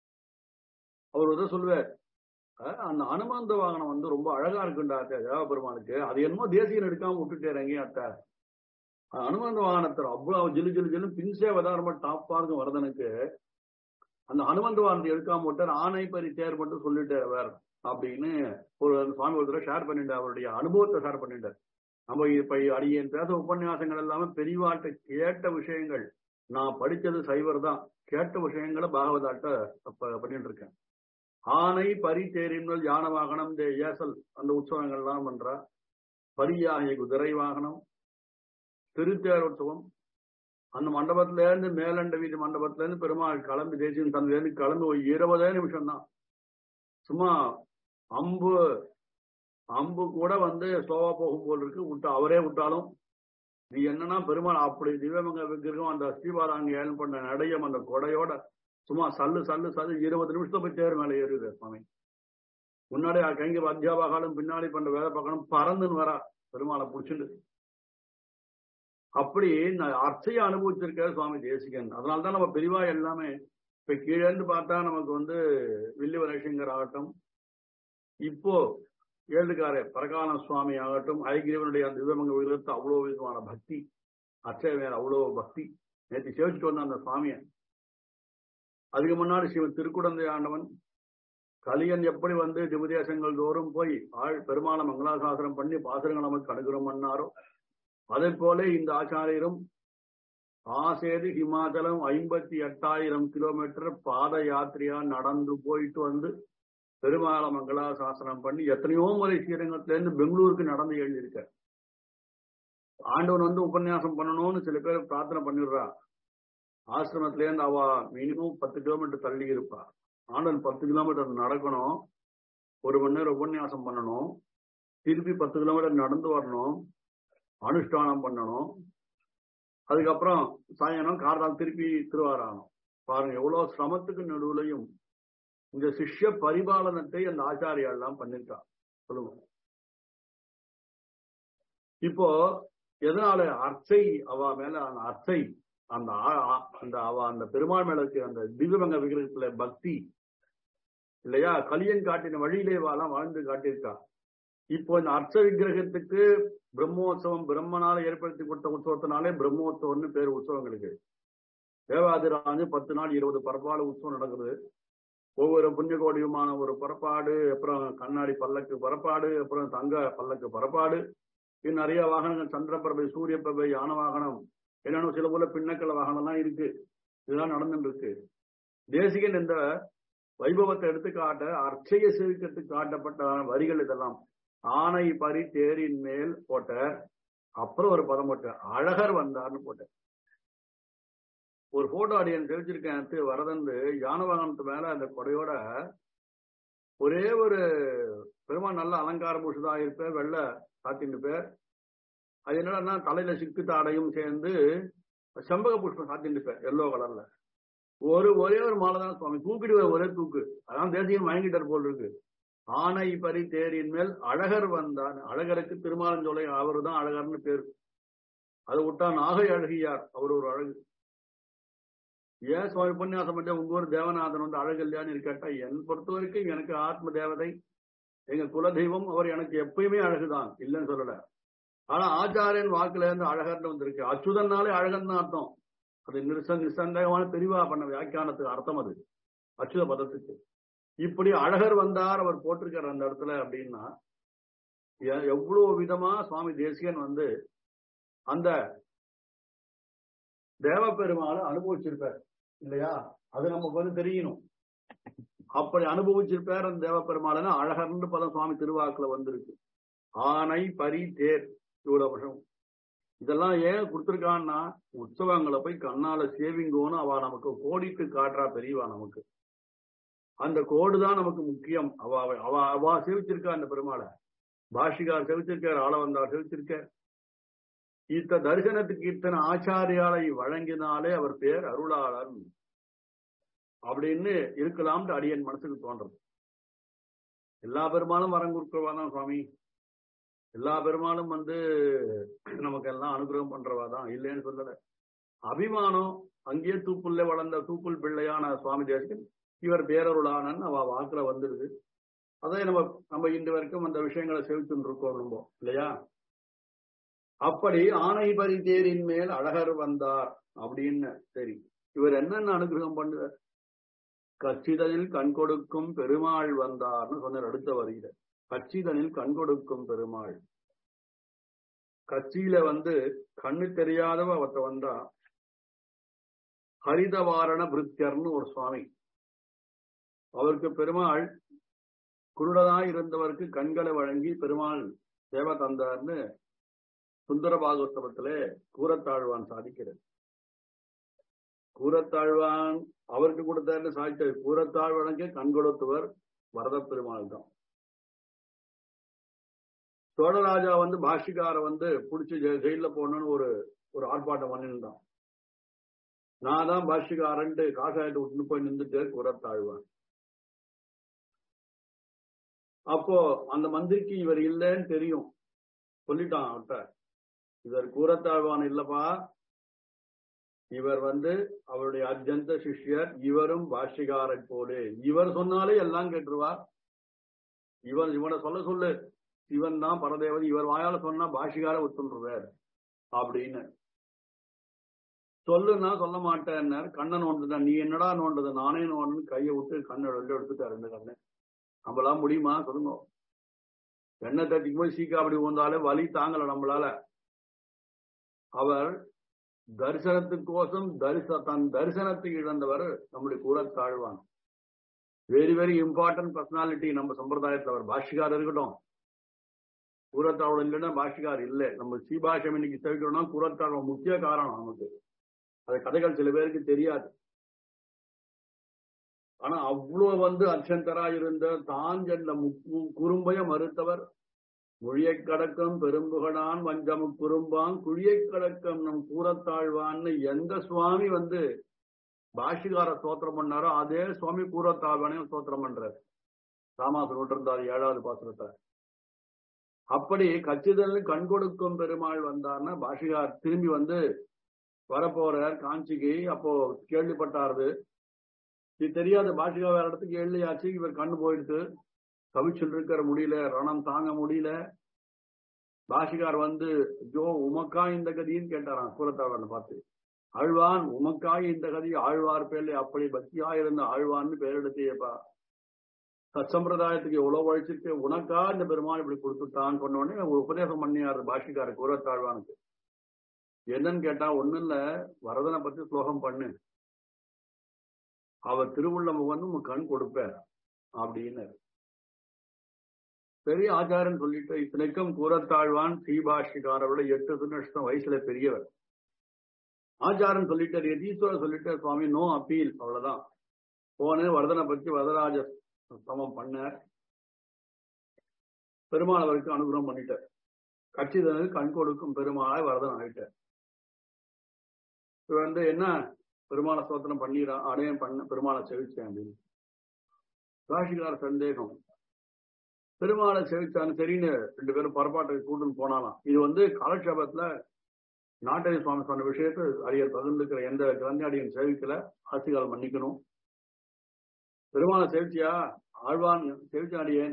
A: அவர் உதவ சொல்வார் அந்த அனுமந்த வாகனம் வந்து ரொம்ப அழகா இருக்குண்டா தேவ பெருமானுக்கு அது என்னமோ தேசியம் எடுக்காம விட்டுட்டேன் எங்கேயும் அத்தை அனுமந்த வாகனத்தில் அவ்வளவு ஜிலு ஜிலு ஜிலு பின்சேவதான் ரொம்ப டாப்பா இருக்கும் வரதனுக்கு அந்த அனுமந்த வாகனத்தை எடுக்காம விட்டார் ஆணை பறி தேர் மட்டும் சொல்லிட்டார் அவர் அப்படின்னு ஒரு சுவாமி ஒரு தடவை ஷேர் பண்ணிட்டார் அவருடைய அனுபவத்தை ஷேர் பண்ணிட்டார் நம்ம இப்ப அடியேன் பேச உபன்யாசங்கள் எல்லாமே பெரியவாட்ட கேட்ட விஷயங்கள் நான் படிச்சது சைவர் தான் கேட்ட விஷயங்களை பாகவதாட்ட பண்ணிட்டு இருக்கேன் ஆனை பரி தேரின்கள் யான வாகனம் இந்த ஏசல் அந்த உற்சவங்கள்லாம் பண்றா பரியாகிய குதிரை வாகனம் திருத்தேர் உற்சவம் அந்த மண்டபத்துல இருந்து மேலண்ட வீட்டு மண்டபத்துல இருந்து பெருமாள் கிளம்பி தேசியம் தந்தையில இருந்து கிளம்பி ஒரு இருபதே நிமிஷம் தான் சும்மா அம்பு அம்பு கூட வந்து ஸ்லோவா போகும் போல் இருக்கு விட்டு அவரே விட்டாலும் இது என்னன்னா பெருமாள் அப்படி திவ்யமங்க விக்கிரகம் அந்த ஸ்ரீபாராங்க ஏன் பண்ண நடையம் அந்த கொடையோட சும்மா சல்லு சல்லு சல்லு இருபது நிமிஷத்தை போய் தேர் மேலே ஏறுது சுவாமி முன்னாடி கைங்க அத்தியாபகாலும் பின்னாடி பண்ற வேலை பார்க்கணும் பறந்துன்னு வரா பெருமாளை பிடிச்சிட்டு அப்படி அர்ச்சையை அனுபவிச்சிருக்க சுவாமி தேசிகன் அதனால்தான் நம்ம பெரிவா எல்லாமே இப்ப கீழே இருந்து பார்த்தா நமக்கு வந்து வில்லிவரசிங்கர் ஆகட்டும் இப்போ ஏழுக்கார பரகால சுவாமி ஆகட்டும் ஐகிரவனுடைய அந்த திவ்யமங்க விகிதத்தை அவ்வளவு விதமான பக்தி அச்சய மேல அவ்வளவு பக்தி நேற்று சேவிச்சுட்டு வந்த அந்த சுவாமிய அதுக்கு முன்னாடி சிவன் திருக்குடந்தை ஆண்டவன் கலியன் எப்படி வந்து திபதேசங்கள் தோறும் போய் ஆள் பெருமான மங்களாசாசனம் பண்ணி பாசனங்கள் நமக்கு அனுகிரம் பண்ணாரோ அதே போல இந்த ஆச்சாரியரும் ஆசேது ஹிமாச்சலம் ஐம்பத்தி எட்டாயிரம் கிலோமீட்டர் பாத யாத்திரையா நடந்து போயிட்டு வந்து பெருமாள மங்களாசாசனம் பண்ணி எத்தனையோ முறை ஸ்ரீரங்கத்துல இருந்து பெங்களூருக்கு நடந்து எழுதியிருக்க ஆண்டவன் வந்து உபன்யாசம் பண்ணணும்னு சில பேர் பிரார்த்தனை பண்ணிடுறா ஆசிரமத்துல இருந்து அவ மினிமம் பத்து கிலோமீட்டர் தள்ளி இருப்பா ஆண்டவன் பத்து கிலோமீட்டர் நடக்கணும் ஒரு மணி நேரம் உபன்யாசம் பண்ணணும் திருப்பி பத்து கிலோமீட்டர் நடந்து வரணும் அனுஷ்டானம் பண்ணணும் அதுக்கப்புறம் சாயங்காலம் கார்தால் திருப்பி திருவாராகணும் பாருங்க எவ்வளவு சிரமத்துக்கு நடுவுலையும் இந்த சிஷ்ய பரிபாலனத்தை அந்த ஆச்சாரியா எல்லாம் பண்ணிருக்கா சொல்லுங்க இப்போ எதனால அர்ச்சை அவ மேல அந்த அர்ச்சை அந்த அந்த அவ அந்த பெருமாள் மேல இருக்க அந்த திவ்யமங்க விக்கிரகத்துல பக்தி இல்லையா கலியன் காட்டின வழியிலே வாலாம் வாழ்ந்து காட்டியிருக்கா இப்போ இந்த அர்ச்ச விக்கிரகத்துக்கு பிரம்மோத்சவம் பிரம்மனால ஏற்படுத்தி கொடுத்த உற்சவத்தினாலே பிரம்மோத்சவம்னு பேர் உற்சவங்களுக்கு தேவாதிராஜு பத்து நாள் இருபது பரப்பால உற்சவம் நடக்குது ஒவ்வொரு புண்ணியகோடியுமான ஒரு புறப்பாடு அப்புறம் கண்ணாடி பல்லக்கு புறப்பாடு அப்புறம் தங்க பல்லக்கு புறப்பாடு இன்னும் நிறைய வாகனங்கள் சந்திரபிரபை சூரிய பிரபை யான வாகனம் என்னன்னு சில போல பின்னக்கல வாகனம் எல்லாம் இருக்கு இதெல்லாம் நடந்துட்டு இருக்கு தேசிகன் இந்த வைபவத்தை எடுத்து காட்ட அர்ச்சைய சேவிக்கிறதுக்கு காட்டப்பட்ட வரிகள் இதெல்லாம் ஆனை பரி தேரின் மேல் போட்ட அப்புறம் ஒரு பதம் போட்ட அழகர் வந்தார்னு போட்ட ஒரு போட்டோ அடியன் தெரிஞ்சிருக்கேன் திரு வரதந்து யான வாகனத்து மேல அந்த கொடையோட ஒரே ஒரு பெருமாள் நல்ல அலங்கார பூஷதா இருப்பேன் வெள்ளை சாத்தின்னு பேர் அது என்னடா தலையில சிக்கு தாடையும் சேர்ந்து செம்பக புஷ்பம் சாத்தின்னு பேர் எல்லோ கலர்ல ஒரு ஒரே ஒரு மாலை தான் சுவாமி தூக்கிடுவார் ஒரே தூக்கு அதான் தேசியம் மயங்கிட்டார் போல் இருக்கு ஆனை பரி தேரின் மேல் அழகர் வந்தார் அழகருக்கு திருமாலஞ்சோலை அவரு தான் அழகர்னு பேரு அதை விட்டா நாகை அழகியார் அவர் ஒரு அழகு ஏன் சுவாமி உபன்யாசம் பண்ண உங்க ஊர் தேவநாதன் வந்து அழகு இல்லையான்னு கேட்டா என் பொறுத்த வரைக்கும் எனக்கு ஆத்ம தேவதை எங்க குலதெய்வம் அவர் எனக்கு எப்பயுமே அழகுதான் இல்லைன்னு சொல்லல ஆனா ஆச்சாரியன் வாக்குல இருந்து அழகர்னு வந்திருக்கு அச்சுதன்னாலே அழகன் தான் அர்த்தம் அது நிர்ச நிசந்தகமான தெளிவா பண்ண வியாக்கியானத்துக்கு அர்த்தம் அது அச்சுத பதத்துக்கு இப்படி அழகர் வந்தார் அவர் போட்டிருக்கார் அந்த இடத்துல அப்படின்னா எவ்வளவு விதமா சுவாமி தேசிகன் வந்து அந்த தேவ பெருமாளை அனுபவிச்சிருப்பார் இல்லையா அது நமக்கு வந்து தெரியணும் அப்படி அனுபவிச்சிருப்பார் அந்த தேவ பெருமாளை அழகர்னு பதம் சுவாமி திருவாக்குல வந்திருக்கு ஆனை பரி தேர் இவ்வளவு வருஷம் இதெல்லாம் ஏன் கொடுத்துருக்கான்னா உற்சவங்களை போய் கண்ணால சேவிங்கோன்னு அவ நமக்கு கோடிட்டு காட்டுறா பெரியவா நமக்கு அந்த கோடு தான் நமக்கு முக்கியம் அவ அவ அவ சேவிச்சிருக்கா அந்த பெருமாளை பாஷிகார் செவிச்சிருக்கார் ஆளவந்தார் செவிச்சிருக்கார் இத்த தரிசனத்துக்கு இத்தனை ஆச்சாரியாலை வழங்கினாலே அவர் பேர் அருளாளன் அப்படின்னு இருக்கலாம்னு அடியன் மனசுக்கு தோன்றது எல்லா பெருமாளும் வரம் கொடுக்கிறவா தான் சுவாமி எல்லா பெருமாளும் வந்து நமக்கு எல்லாம் அனுகிரகம் பண்றவா தான் இல்லைன்னு சொல்லல அபிமானம் அங்கேயே தூப்புள்ள வளர்ந்த தூப்புள் பிள்ளையான சுவாமி தேசன் இவர் பேரருளானன் அவ வாக்குல வந்துருது அதை நம்ம நம்ம இன்று வரைக்கும் அந்த விஷயங்களை செலுத்தின்னு இருக்கோம் ரொம்ப இல்லையா அப்படி ஆணை பரி தேரின் மேல் அழகர் வந்தார் அப்படின்னு சரி இவர் என்னென்ன அனுகிரகம் பண்ணுவார் கச்சிதனில் கண் கொடுக்கும் பெருமாள் வந்தார்னு சொன்னார் அடுத்த வருகிற கச்சிதனில் கண் கொடுக்கும் பெருமாள் கட்சியில வந்து கண்ணு தெரியாதவ அவத்த வந்தா ஹரிதவாரண பிருத்தியர்னு ஒரு சுவாமி அவருக்கு பெருமாள் குருடனாய் இருந்தவருக்கு கண்களை வழங்கி பெருமாள் தேவ தந்தார்னு சுந்தர பாகவஸ்தவத்திலே கூரத்தாழ்வான் சாதிக்கிறது கூரத்தாழ்வான் அவருக்கு கொடுத்தாருன்னு சாதித்தார் கூரத்தாழ்வானுக்கு கண் கொடுத்தவர் வரத பெருமாள் தான் சோழராஜா வந்து பாஷிகார வந்து பிடிச்சி ஜெயில போடணும்னு ஒரு ஒரு ஆர்ப்பாட்டம் பண்ணிருந்தான் நான் தான் பாஷிகாரன்ட்டு காசாயிட்டு விட்டுன்னு போய் நின்றுட்டு கூரத்தாழ்வான் அப்போ அந்த மந்திரிக்கு இவர் இல்லைன்னு தெரியும் சொல்லிட்டான் அவர்கிட்ட இவர் கூறத்தாழ்வான் இல்லப்பா இவர் வந்து அவருடைய அர்ஜந்த சிஷ்யர் இவரும் பாஷிகாரை போலே இவர் சொன்னாலே எல்லாம் கேட்டுருவா இவன் இவனை சொல்ல சொல்லு இவன் தான் பரதேவதி இவர் வாயால சொன்னா பாஷிகார ஒத்துருவார் அப்படின்னு சொல்லுன்னா சொல்ல மாட்டேன்னார் கண்ணன் நோண்டுதான் நீ என்னடா நோண்டது நானே நோண்டு கையை விட்டு கண்ணை ரெண்டு எடுத்துட்டார் ரெண்டு கண்ணு நம்மளாம் முடியுமா சொல்லுங்க எண்ணெய் தட்டிக்கு போய் சீக்கா அப்படி வந்தாலே வலி தாங்கல நம்மளால அவர் தரிசனத்துக்கோசம் தரிச தன் தரிசனத்தை இழந்தவர் நம்முடைய கூட தாழ்வான் வெரி வெரி இம்பார்ட்டன்ட் பர்சனாலிட்டி நம்ம சம்பிரதாயத்தில் அவர் பாஷிகார் இருக்கட்டும் கூரத்தாழ்வன் இல்லைன்னா பாஷிகார் இல்லை நம்ம சீபாஷம் இன்னைக்கு செவிக்கணும்னா கூரத்தாழ்வன் முக்கிய காரணம் நமக்கு அது கதைகள் சில பேருக்கு தெரியாது ஆனா அவ்வளவு வந்து அச்சந்தரா இருந்த தான் சென்ற குறும்பைய மறுத்தவர் மொழியை கடக்கம் பெரும்புகடான் வஞ்சமு குறும்பான் குழியை கடக்கம் நம் கூறத்தாழ்வான்னு எந்த சுவாமி வந்து பாஷிகார ஸ்தோத்திரம் பண்ணாரோ அதே சுவாமி கூறத்தாழ்வானையும் ஸ்தோத்திரம் பண்றாரு ராமாசு நூற்றந்தாறு ஏழாவது பாசுரத்துல அப்படி கச்சிதல் கண் கொடுக்கும் பெருமாள் வந்தார்னா பாஷிகார் திரும்பி வந்து வரப்போறார் காஞ்சிக்கு அப்போ கேள்விப்பட்டாரு இது தெரியாத பாஷிகா வேற இடத்துக்கு எள்ளியாச்சு இவர் கண்ணு போயிடுத்து தவிச்சுட்டு இருக்கிற முடியல ரணம் தாங்க முடியல பாஷிகார் வந்து ஜோ உமக்கா இந்த கதின்னு கேட்டாராம் கூலத்தாவன் பார்த்து ஆழ்வான் உமக்காய் இந்த கதி ஆழ்வார் பேர்ல அப்படி பக்தியா இருந்த ஆழ்வான்னு பேரெடுத்தியப்பா சத்சம்பிரதாயத்துக்கு எவ்வளவு உழைச்சிருக்கு உனக்கா இந்த பெருமாள் இப்படி கொடுத்துட்டான்னு சொன்ன உடனே ஒரு உபதேசம் பண்ணியாரு பாஷிக்காரு கூறத்தாழ்வானுக்கு என்னன்னு கேட்டா ஒண்ணும் இல்ல வரதனை பத்தி ஸ்லோகம் பண்ணு அவர் திருவுள்ள முகன் உங்க கண் கொடுப்பார் அப்படின்னு பெரிய ஆச்சாரன் சொல்லிட்டு இத்தனைக்கும் கூறத்தாழ்வான் ஸ்ரீபாஷிகாரோட எட்டு திருநஷ்டம் வயசுல பெரியவர் ஆச்சாரன் சொல்லிட்டார் யதீஸ்வரர் சொல்லிட்டார் சுவாமி நோ அப்பீல் அவ்வளவுதான் போனே வரதனை பத்தி வரதராஜ சமம் பண்ணார் பெருமாள் அவருக்கு அனுகிரகம் பண்ணிட்டார் கட்சிதனுக்கு கண் கொடுக்கும் பெருமாளாய் வரதன் ஆயிட்டார் இவர் வந்து என்ன பெருமாளை ஸ்தோத்திரம் பண்ணிடா அடையம் பண்ண பெருமாளை செவிச்சேன் அப்படின்னு ராசிகார சந்தேகம் பெருமாளை செவிச்சான்னு சரின்னு ரெண்டு பேரும் பரப்பாட்டுக்கு கூட்டுன்னு போனாலாம் இது வந்து காலட்சேபத்துல நாட்டை சுவாமி சொன்ன விஷயத்தை அரியர் பகிர்ந்துக்கிற எந்த கிரந்தாடியும் சேவிக்கல ஆசிகால் மன்னிக்கணும் பெருமாளை செவிச்சியா ஆழ்வான் செவிச்சாடியேன்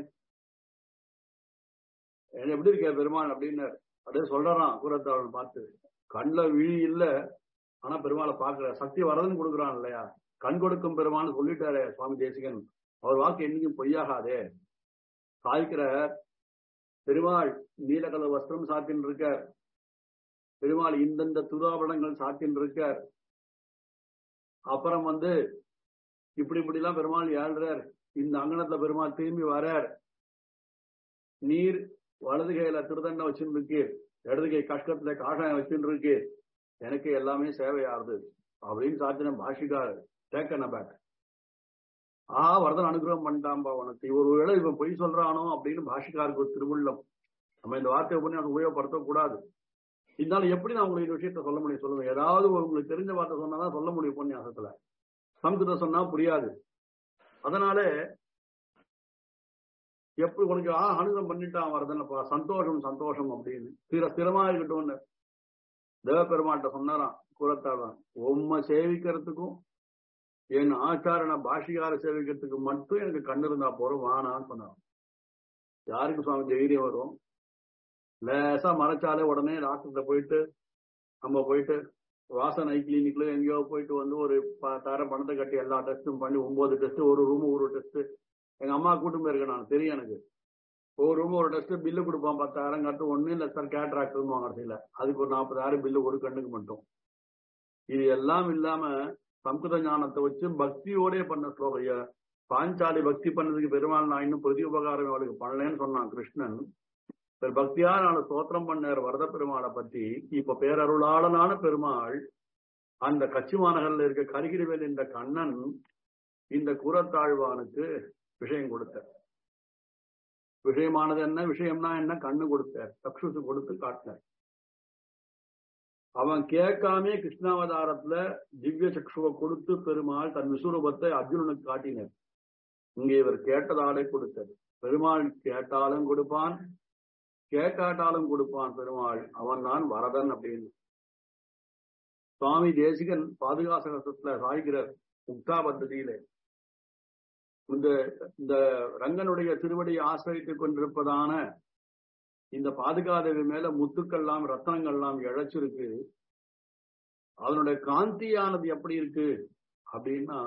A: என்ன எப்படி இருக்க பெருமாள் அப்படின்னு அப்படியே சொல்றான் கூறத்தாவன் பார்த்து கண்ணுல விழி இல்ல ஆனா பெருமாளை பாக்குற சக்தி வரதுன்னு கொடுக்குறான் இல்லையா கண் கொடுக்கும் பெருமாள் சொல்லிட்டாரு சுவாமி தேசிகன் அவர் வாக்கு என்னைக்கும் பொய்யாகாதே சாய்க்கிற பெருமாள் நீலகல வஸ்திரம் சாத்தின் இருக்க பெருமாள் இந்தந்த துதாபரணங்கள் சாத்தின் இருக்க அப்புறம் வந்து இப்படி இப்படி எல்லாம் பெருமாள் ஏழ்றார் இந்த அங்கனத்துல பெருமாள் திரும்பி வரார் நீர் வலது கையில திருதண்டம் வச்சுட்டு இருக்கு இடது கை கஷ்டத்துல காஷாயம் வச்சுட்டு இருக்கு எனக்கு எல்லாமே சேவையாகுது அப்படின்னு சாத்தின பாஷிகா டேக்கன் பேக் ஆ வரதன் அனுகிரகம் பண்ணிட்டான்பா உனக்கு இவர் வேளை இவன் பொய் சொல்றானோ அப்படின்னு பாஷிகாருக்கு ஒரு திருவுள்ளம் நம்ம இந்த வார்த்தையை பண்ணி அதை உபயோகப்படுத்தக்கூடாது இருந்தாலும் எப்படி நான் உங்களுக்கு இந்த விஷயத்த சொல்ல முடியும் சொல்லுங்க ஏதாவது உங்களுக்கு தெரிஞ்ச வார்த்தை சொன்னாதான் சொல்ல முடியும் உபன்யாசத்துல சம்ஸ்கிருதம் சொன்னா புரியாது அதனால எப்படி உனக்கு ஆ அனுகிரகம் பண்ணிட்டான் வரதனப்பா சந்தோஷம் சந்தோஷம் அப்படின்னு ஸ்திர ஸ்திரமா இருக்கட்டும் தேவபெருமாட்ட சொன்னாராம் கூறத்தாழ்வான் உம்மை சேவிக்கிறதுக்கும் என் ஆச்சாரண பாஷிகார சேவிக்கிறதுக்கு மட்டும் எனக்கு கண்ணு இருந்தா போறோம் வானான்னு சொன்னான் யாருக்கு சுவாமி தைரியம் வரும் லேசா மறைச்சாலே உடனே டாக்டர்கிட்ட போயிட்டு நம்ம போயிட்டு வாசனை கிளினிக்ல எங்கேயோ போயிட்டு வந்து ஒரு பத்தாயிரம் பணத்தை கட்டி எல்லா டெஸ்டும் பண்ணி ஒன்பது டெஸ்ட் ஒரு ரூம் ஒரு டெஸ்ட் எங்க அம்மா கூட்டும் போயிருக்கேன் நான் தெரியும் எனக்கு ஒரு ரூம் ஒரு டெஸ்ட் பில்லு கொடுப்பான் பத்தாயிரம் கட்டு ஒண்ணு இல்ல சார் கேட்ராக்ட் கடைசியில அதுக்கு ஒரு நாற்பதாயிரம் பில்லு ஒரு கண்ணுக்கு மட்டும் இது எல்லாம் இல்லாம சம்ஸ்கிருத ஞானத்தை வச்சு பக்தியோடய பண்ண ஸ்லோகைய பாஞ்சாலி பக்தி பண்ணதுக்கு பெருமாள் நான் இன்னும் பிரதி உபகாரம் அவளுக்கு பண்ணலன்னு சொன்னான் கிருஷ்ணன் பக்தியா நான் ஸ்தோத்திரம் பண்ணார் வரத பெருமாளை பத்தி இப்ப பேரருளாளனான பெருமாள் அந்த கச்சிமாநகர்ல இருக்க கருகிரிவேல் என்ற கண்ணன் இந்த கூறத்தாழ்வானுக்கு விஷயம் கொடுத்தார் விஷயமானது என்ன விஷயம்னா என்ன கண்ணு கொடுத்தார் சக்ஷுசு கொடுத்து காட்டினார் அவன் கேட்காமே கிருஷ்ணாவதாரத்துல திவ்ய சக்ஷுவை கொடுத்து பெருமாள் தன் விஸ்வரூபத்தை அர்ஜுனனுக்கு காட்டினார் இங்க இவர் கேட்டதாலே கொடுத்தார் பெருமாள் கேட்டாலும் கொடுப்பான் கேட்காட்டாலும் கொடுப்பான் பெருமாள் அவன் தான் வரதன் அப்படின்னு சுவாமி தேசிகன் பாதுகாசகத்துல சாய்கிறார் முக்தா பദ്ധதியில இந்த இந்த ரங்கனுடைய திருவடியை ஆசிரியத்துக் கொண்டிருப்பதான இந்த பாதுகாதேவி மேல முத்துக்கள்லாம் ரத்தனங்கள்லாம் இழைச்சிருக்கு அதனுடைய காந்தியானது எப்படி இருக்கு அப்படின்னா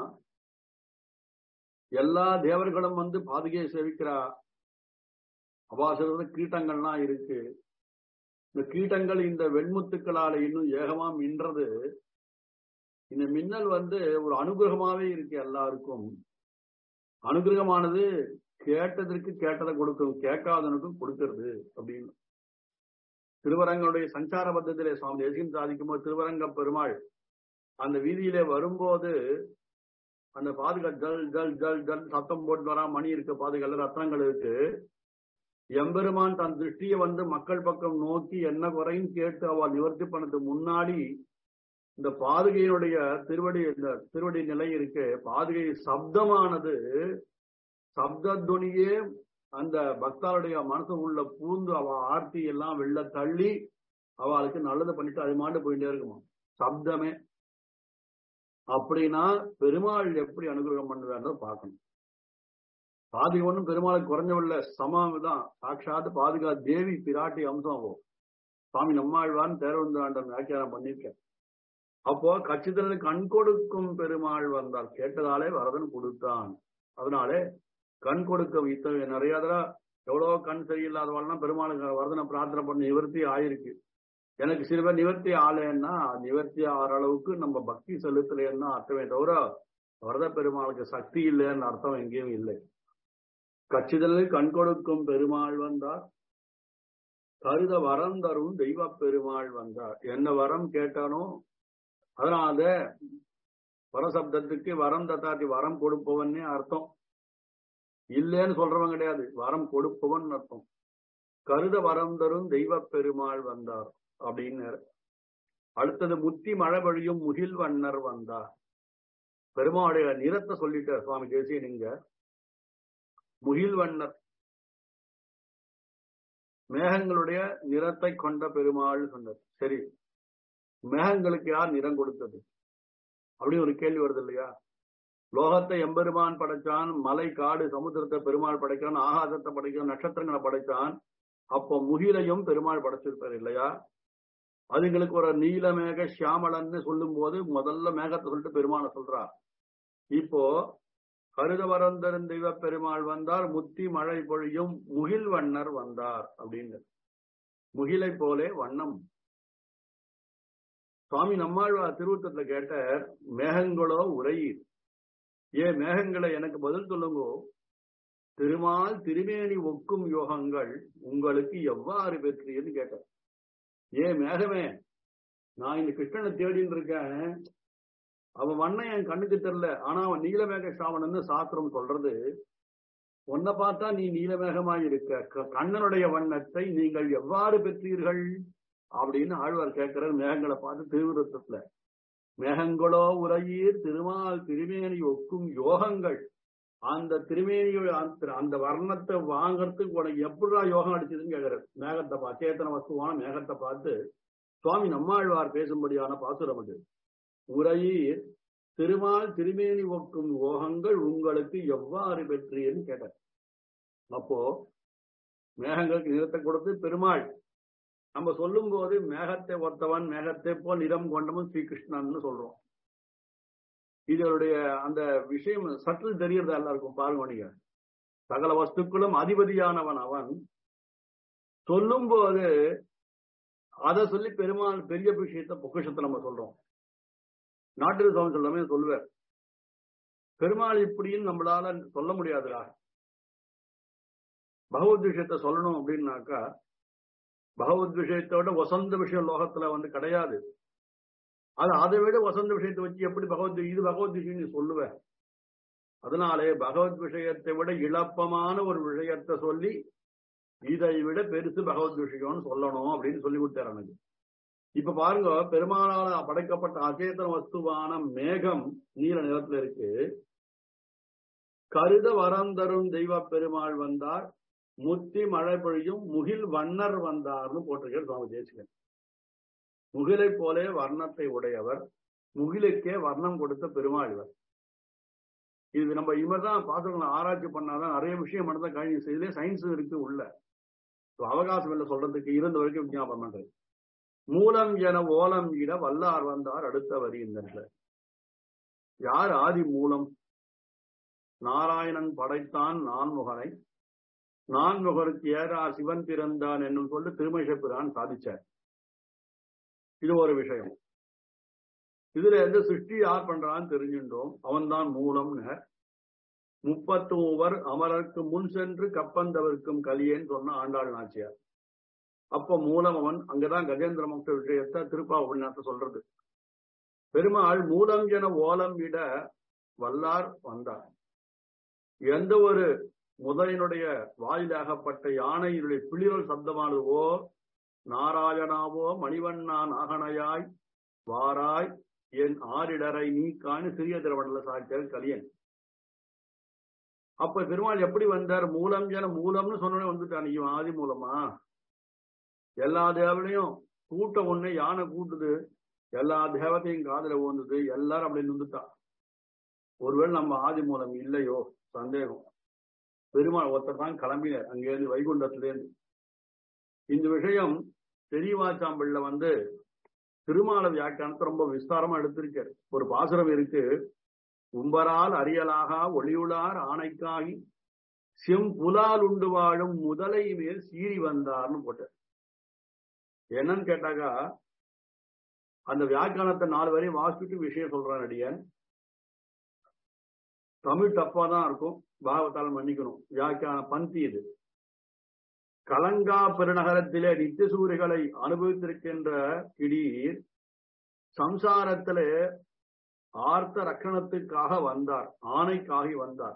A: எல்லா தேவர்களும் வந்து பாதுகையை சேவிக்கிறா அபாசகத்துல கீட்டங்கள்லாம் இருக்கு இந்த கீட்டங்கள் இந்த வெண்முத்துக்களால இன்னும் ஏகமா மின்றது இந்த மின்னல் வந்து ஒரு அனுகிரகமாவே இருக்கு எல்லாருக்கும் அனுகிரகமானது கேட்டதற்கு கேட்டதை கொடுக்கும் கேட்காதனுக்கும் கொடுக்கிறது அப்படின்னு திருவரங்களுடைய சஞ்சார பத்தத்திலே சுவாமி தேசியம் சாதிக்கும் போது திருவரங்க பெருமாள் அந்த வீதியிலே வரும்போது அந்த பாதுகா ஜல் ஜல் ஜல் ஜல் சத்தம் போட்டு வரா மணி இருக்கு பாதுகால ரத்னங்கள் இருக்கு எம்பெருமான் தன் திருஷ்டியை வந்து மக்கள் பக்கம் நோக்கி என்ன குறையும் கேட்டு அவள் நிவர்த்தி பண்ணது முன்னாடி இந்த பாதுகையினுடைய திருவடி இந்த திருவடி நிலை இருக்கு பாதுகை சப்தமானது சப்தத்வனியே அந்த பக்தாளுடைய மனசு உள்ள பூந்து அவ ஆர்த்தி எல்லாம் வெளில தள்ளி அவளுக்கு நல்லது பண்ணிட்டு அது மாண்டு போயிட்டே இருக்குமா சப்தமே அப்படின்னா பெருமாள் எப்படி அனுகிரகம் பண்ணுவார்ன்றத பார்க்கணும் பாதி ஒண்ணும் பெருமாளுக்கு குறைஞ்சவில்லை சமம் தான் சாட்சாத் பாதுகா தேவி பிராட்டி அம்சம் சுவாமி நம்மாழ்வான் தேரவந்தாண்டம் வியாக்கியானம் பண்ணியிருக்கேன் அப்போ கச்சிதல் கண் கொடுக்கும் பெருமாள் வந்தார் கேட்டதாலே வரதன் கொடுத்தான் அதனாலே கண் கொடுக்க இத்தனை நிறைய தடவை எவ்வளவு கண் சரியில்லாதவாள்னா பெருமாளுக்கு வரதனை பிரார்த்தனை பண்ண நிவர்த்தி ஆயிருக்கு எனக்கு சில பேர் நிவர்த்தி ஆலைன்னா நிவர்த்தி ஆகிற அளவுக்கு நம்ம பக்தி செலுத்தலைன்னா அர்த்தமே தவிர வரத பெருமாளுக்கு சக்தி இல்லைன்னு அர்த்தம் எங்கேயும் இல்லை கச்சிதலில் கண் கொடுக்கும் பெருமாள் வந்தார் கருத வரம் தரும் தெய்வ பெருமாள் வந்தார் என்ன வரம் கேட்டானோ அதனால வரசப்தத்துக்கு வரம் தத்தாத்தி வரம் கொடுப்பவன்னே அர்த்தம் இல்லைன்னு சொல்றவன் கிடையாது வரம் கொடுப்பவன் அர்த்தம் கருத வரம் தரும் தெய்வ பெருமாள் வந்தார் அப்படின்னு அடுத்தது முத்தி மழை வழியும் முகில் வண்ணர் வந்தார் பெருமாளுடைய நிறத்தை சொல்லிட்டார் சுவாமி தேசிய நீங்க முகில் வண்ணர் மேகங்களுடைய நிறத்தை கொண்ட பெருமாள் சொன்னார் சரி மேகங்களுக்கு யார் நிறம் கொடுத்தது அப்படி ஒரு கேள்வி வருது இல்லையா லோகத்தை எம்பெருமான் படைச்சான் மலை காடு சமுத்திரத்தை பெருமாள் படைக்கிறான் ஆகாசத்தை படைக்கிறான் நட்சத்திரங்களை படைச்சான் அப்போ முகிலையும் பெருமாள் படைச்சிருப்பார் இல்லையா அதுங்களுக்கு ஒரு நீலமேக சியாமலன்னு சொல்லும் போது முதல்ல மேகத்தை சொல்லிட்டு பெருமாளை சொல்றா இப்போ கருதவரந்தரன் தெய்வ பெருமாள் வந்தார் முத்தி மழை பொழியும் முகில் வண்ணர் வந்தார் அப்படின்னு முகிலை போலே வண்ணம் சுவாமி நம்மாழ்வார் திருவுத்தத்துல கேட்ட மேகங்களோ உரையீர் ஏ மேகங்களை எனக்கு பதில் சொல்லுங்கோ திருமால் திருமேனி ஒக்கும் யோகங்கள் உங்களுக்கு எவ்வாறு பெற்றீர்னு கேட்டார் ஏ மேகமே நான் இந்த கிருஷ்ணனை தேடின்னு இருக்கேன் அவன் வண்ணம் என் கண்ணுக்கு தெரியல ஆனா அவன் நீலமேக சாவணன்னு சாஸ்திரம் சொல்றது உன்னை பார்த்தா நீ நீலமேகமா இருக்க கண்ணனுடைய வண்ணத்தை நீங்கள் எவ்வாறு பெற்றீர்கள் அப்படின்னு ஆழ்வார் கேட்கிறார் மேகங்களை பார்த்து திருவிருத்தத்துல மேகங்களோ உரையீர் திருமால் திருமேனி ஒக்கும் யோகங்கள் அந்த திருமேனியோட அந்த வர்ணத்தை வாங்கறதுக்கு உனக்கு எப்படிடா யோகம் அடிச்சதுன்னு கேட்கிறார் மேகத்தை பார்த்து சேத்தன வஸ்துவான மேகத்தை பார்த்து சுவாமி நம்மாழ்வார் பேசும்படியான பாசுரம் அது உரையீர் திருமால் திருமேனி ஒக்கும் யோகங்கள் உங்களுக்கு எவ்வாறு பெற்றீர்னு கேட்டார் அப்போ மேகங்களுக்கு நிறத்தை கொடுத்து பெருமாள் நம்ம சொல்லும் போது மேகத்தை ஒத்தவன் மேகத்தை போல் நிறம் கொண்டவன் ஸ்ரீகிருஷ்ணன் சொல்றோம் இதனுடைய அந்த விஷயம் சற்று தெரியறதா எல்லாருக்கும் பாருங்க நீங்க சகல வஸ்துக்களும் அதிபதியானவன் அவன் சொல்லும் போது அதை சொல்லி பெருமாள் பெரிய விஷயத்த பொக்கிஷத்தை நம்ம சொல்றோம் நாட்டு சுவாமி சொல்லாமே சொல்லுவார் பெருமாள் இப்படின்னு நம்மளால சொல்ல முடியாதுடா பகவத் விஷயத்த சொல்லணும் அப்படின்னாக்கா பகவத் விஷயத்தோட வசந்த விஷயம் லோகத்துல வந்து கிடையாது அது அதை விட வசந்த விஷயத்தை வச்சு எப்படி பகவத் இது பகவத் விஷயம் நீ சொல்லுவ அதனாலே பகவத் விஷயத்தை விட இழப்பமான ஒரு விஷயத்தை சொல்லி இதை விட பெருசு பகவத் விஷயம்னு சொல்லணும் அப்படின்னு சொல்லி கொடுத்தார் எனக்கு இப்ப பாருங்க பெருமாளால படைக்கப்பட்ட அச்சேதன வஸ்துவான மேகம் நீல நிறத்துல இருக்கு கருத வரம் தரும் தெய்வ பெருமாள் வந்தார் முத்தி மழை பொழியும் முகில் வண்ணர் வந்தார்னு போட்டிருக்கார் சுவாமி தேசிகன் முகிலை போலே வர்ணத்தை உடையவர் முகிலுக்கே வர்ணம் கொடுத்த பெருமாள் இவர் இது நம்ம இவர்தான் பாத்திரங்களை ஆராய்ச்சி பண்ணாதான் நிறைய விஷயம் மட்டும் கழிவு செய்தே சயின்ஸ் இருக்கு உள்ள அவகாசம் இல்லை சொல்றதுக்கு இருந்த வரைக்கும் விஞ்ஞாபனம் பண்றது மூலம் என ஓலம் இட வல்லார் வந்தார் அடுத்த வரி இந்த யார் ஆதி மூலம் நாராயணன் படைத்தான் நான்முகனை நான்முகருக்கு ஏறா சிவன் பிறந்தான் என்னும் சொல்லி திருமஷப்பிரான் சாதிச்சார் இது ஒரு விஷயம் இதுல எந்த சிருஷ்டி யார் பண்றான்னு தெரிஞ்சுட்டோம் அவன்தான் மூலம்னு முப்பத்து மூவர் அமரருக்கு முன் சென்று கப்பந்தவர்க்கும் கலியேன்னு சொன்ன ஆண்டாள் நாச்சியார் அப்ப மூலம் அவன் அங்கதான் கஜேந்திர மோட்ச விஷயத்தை திருப்பா உபன்யாசம் சொல்றது பெருமாள் மூலம் என ஓலம் விட வல்லார் வந்தார் எந்த ஒரு முதலினுடைய வாயிலாகப்பட்ட யானையினுடைய பிளிரல் சப்தமானதுவோ நாராயணாவோ மணிவண்ணா நாகனையாய் வாராய் என் ஆரிடரை நீக்கான்னு சிறிய திருவண்ணல சாட்சியர் கலியன் அப்ப பெருமாள் எப்படி வந்தார் மூலம் என மூலம்னு சொன்ன வந்துட்டான் இவன் ஆதி மூலமா எல்லா தேவனையும் கூட்டம் ஒண்ணு யானை கூட்டுது எல்லா தேவத்தையும் காதல ஓந்துது எல்லாரும் அப்படி நின்றுட்டா ஒருவேளை நம்ம ஆதி மூலம் இல்லையோ சந்தேகம் பெருமாள் ஒருத்தர் தான் கிளம்பினார் அங்கேருந்து வைகுண்டத்திலேருந்து இந்த விஷயம் பெரியவாச்சாம்பிள்ள வந்து திருமால வியாக்கியானத்தை ரொம்ப விஸ்தாரமா எடுத்திருக்காரு ஒரு பாசுரம் இருக்கு உம்பரால் அறியலாக ஒளியுளார் ஆணைக்காகி செம்புலால் உண்டு வாழும் முதலை மேல் சீறி வந்தார்னு போட்டார் என்னன்னு கேட்டாக்கா அந்த வியாக்கியானத்தை நாலு வரையும் வாசிச்சுட்டு விஷயம் சொல்றான் அடியன் தமிழ் தப்பா தான் இருக்கும் பாகவத்தால் மன்னிக்கணும் வியாக்கியான பந்தி இது கலங்கா பெருநகரத்திலே நித்திய சூரிகளை அனுபவித்திருக்கின்ற கிடீர் சம்சாரத்திலே ஆர்த்த ரக்கணத்துக்காக வந்தார் ஆணைக்காகி வந்தார்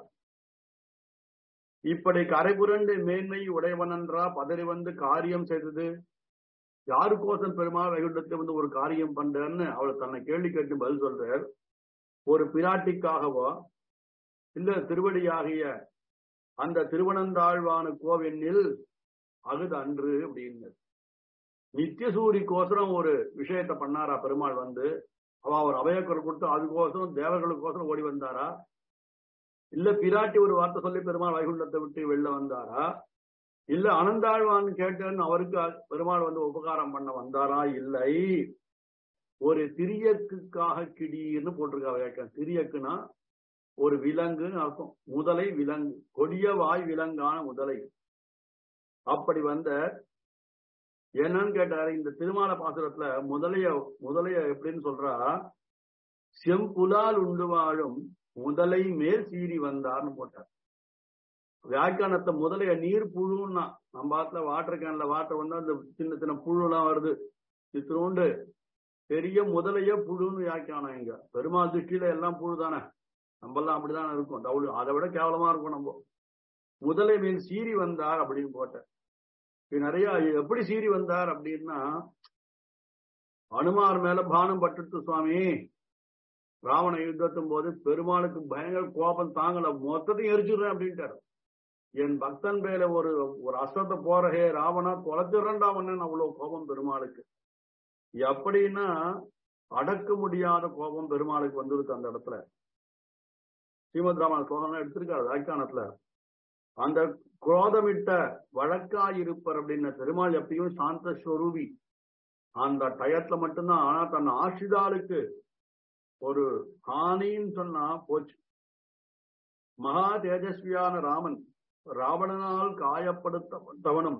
A: இப்படி கரைபுரண்டு மேன்மை உடையவனன்றா பதறி வந்து காரியம் செய்தது யாருக்கோசம் பெருமாள் வைகுண்டத்தை வந்து ஒரு காரியம் பண்றேன்னு அவள் தன்னை கேள்வி கேட்டு பதில் சொல்றார் ஒரு பிராட்டிக்காகவோ இல்ல திருவடியாகிய அந்த திருவனந்தாழ்வான கோவெண்ணில் அகுது அன்று அப்படின்னு நித்தியசூரிக்கோசரம் ஒரு விஷயத்த பண்ணாரா பெருமாள் வந்து அவ ஒரு அபயக்குரல் கொடுத்து அதுக்கோசரம் தேவர்களுக்கோசரம் ஓடி வந்தாரா இல்ல பிராட்டி ஒரு வார்த்தை சொல்லி பெருமாள் வைகுண்டத்தை விட்டு வெளில வந்தாரா இல்ல அனந்தாழ்வான் கேட்டேன்னு அவருக்கு பெருமாள் வந்து உபகாரம் பண்ண வந்தாரா இல்லை ஒரு திரியக்குக்காக கிடீர்னு போட்டிருக்கா திரியக்குன்னா ஒரு விலங்குன்னு அர்த்தம் முதலை விலங்கு கொடிய வாய் விலங்கான முதலை அப்படி வந்த என்னன்னு கேட்டாரு இந்த திருமால பாசுரத்துல முதலைய முதலைய எப்படின்னு சொல்றா செம்புலால் உண்டு வாழும் முதலை மேல் சீறி வந்தார்னு போட்டார் வியாக்கியானத்தை முதலைய நீர் புழுன்னா நம்ம பாத்துல வாட்டர் கேன்ல வாட்டர் வந்து அந்த சின்ன சின்ன புழுலாம் வருது சித்திரோண்டு பெரிய முதலைய புழுன்னு வியாக்கியானம் இங்க பெருமாள் திருஷ்டியில எல்லாம் புழு தானே நம்மெல்லாம் அப்படிதான் இருக்கும் டவுல் அதை விட கேவலமா இருக்கும் நம்ம முதலை மேல் சீறி வந்தார் அப்படின்னு போட்டேன் நிறைய எப்படி சீறி வந்தார் அப்படின்னா அனுமார் மேல பானம் பட்டுட்டு சுவாமி ராவண யுத்தத்தும் போது பெருமாளுக்கு பயங்கர கோபம் தாங்கல மொத்தத்தையும் எரிச்சுடுறேன் அப்படின்ட்டாரு என் பக்தன் மேல ஒரு ஒரு அஸ்வத்தை போற ஹே ராவணா தொலைச்சிடுறேன்டா அவன் அவ்வளவு கோபம் பெருமாளுக்கு எப்படின்னா அடக்க முடியாத கோபம் பெருமாளுக்கு வந்துருக்கு அந்த இடத்துல ஸ்ரீமத் ராமன் ஸ்லோகம் எடுத்திருக்காரு வியாக்கியானத்துல அந்த குரோதமிட்ட வழக்காயிருப்பர் அப்படின்னு பெருமாள் எப்பயும் சாந்த ஸ்வரூபி அந்த டயத்துல மட்டும்தான் ஆனா தன் ஆசிதாளுக்கு ஒரு ஹானின்னு சொன்னா போச்சு மகா தேஜஸ்வியான ராமன் ராவணனால் காயப்படுத்தப்பட்டவனும்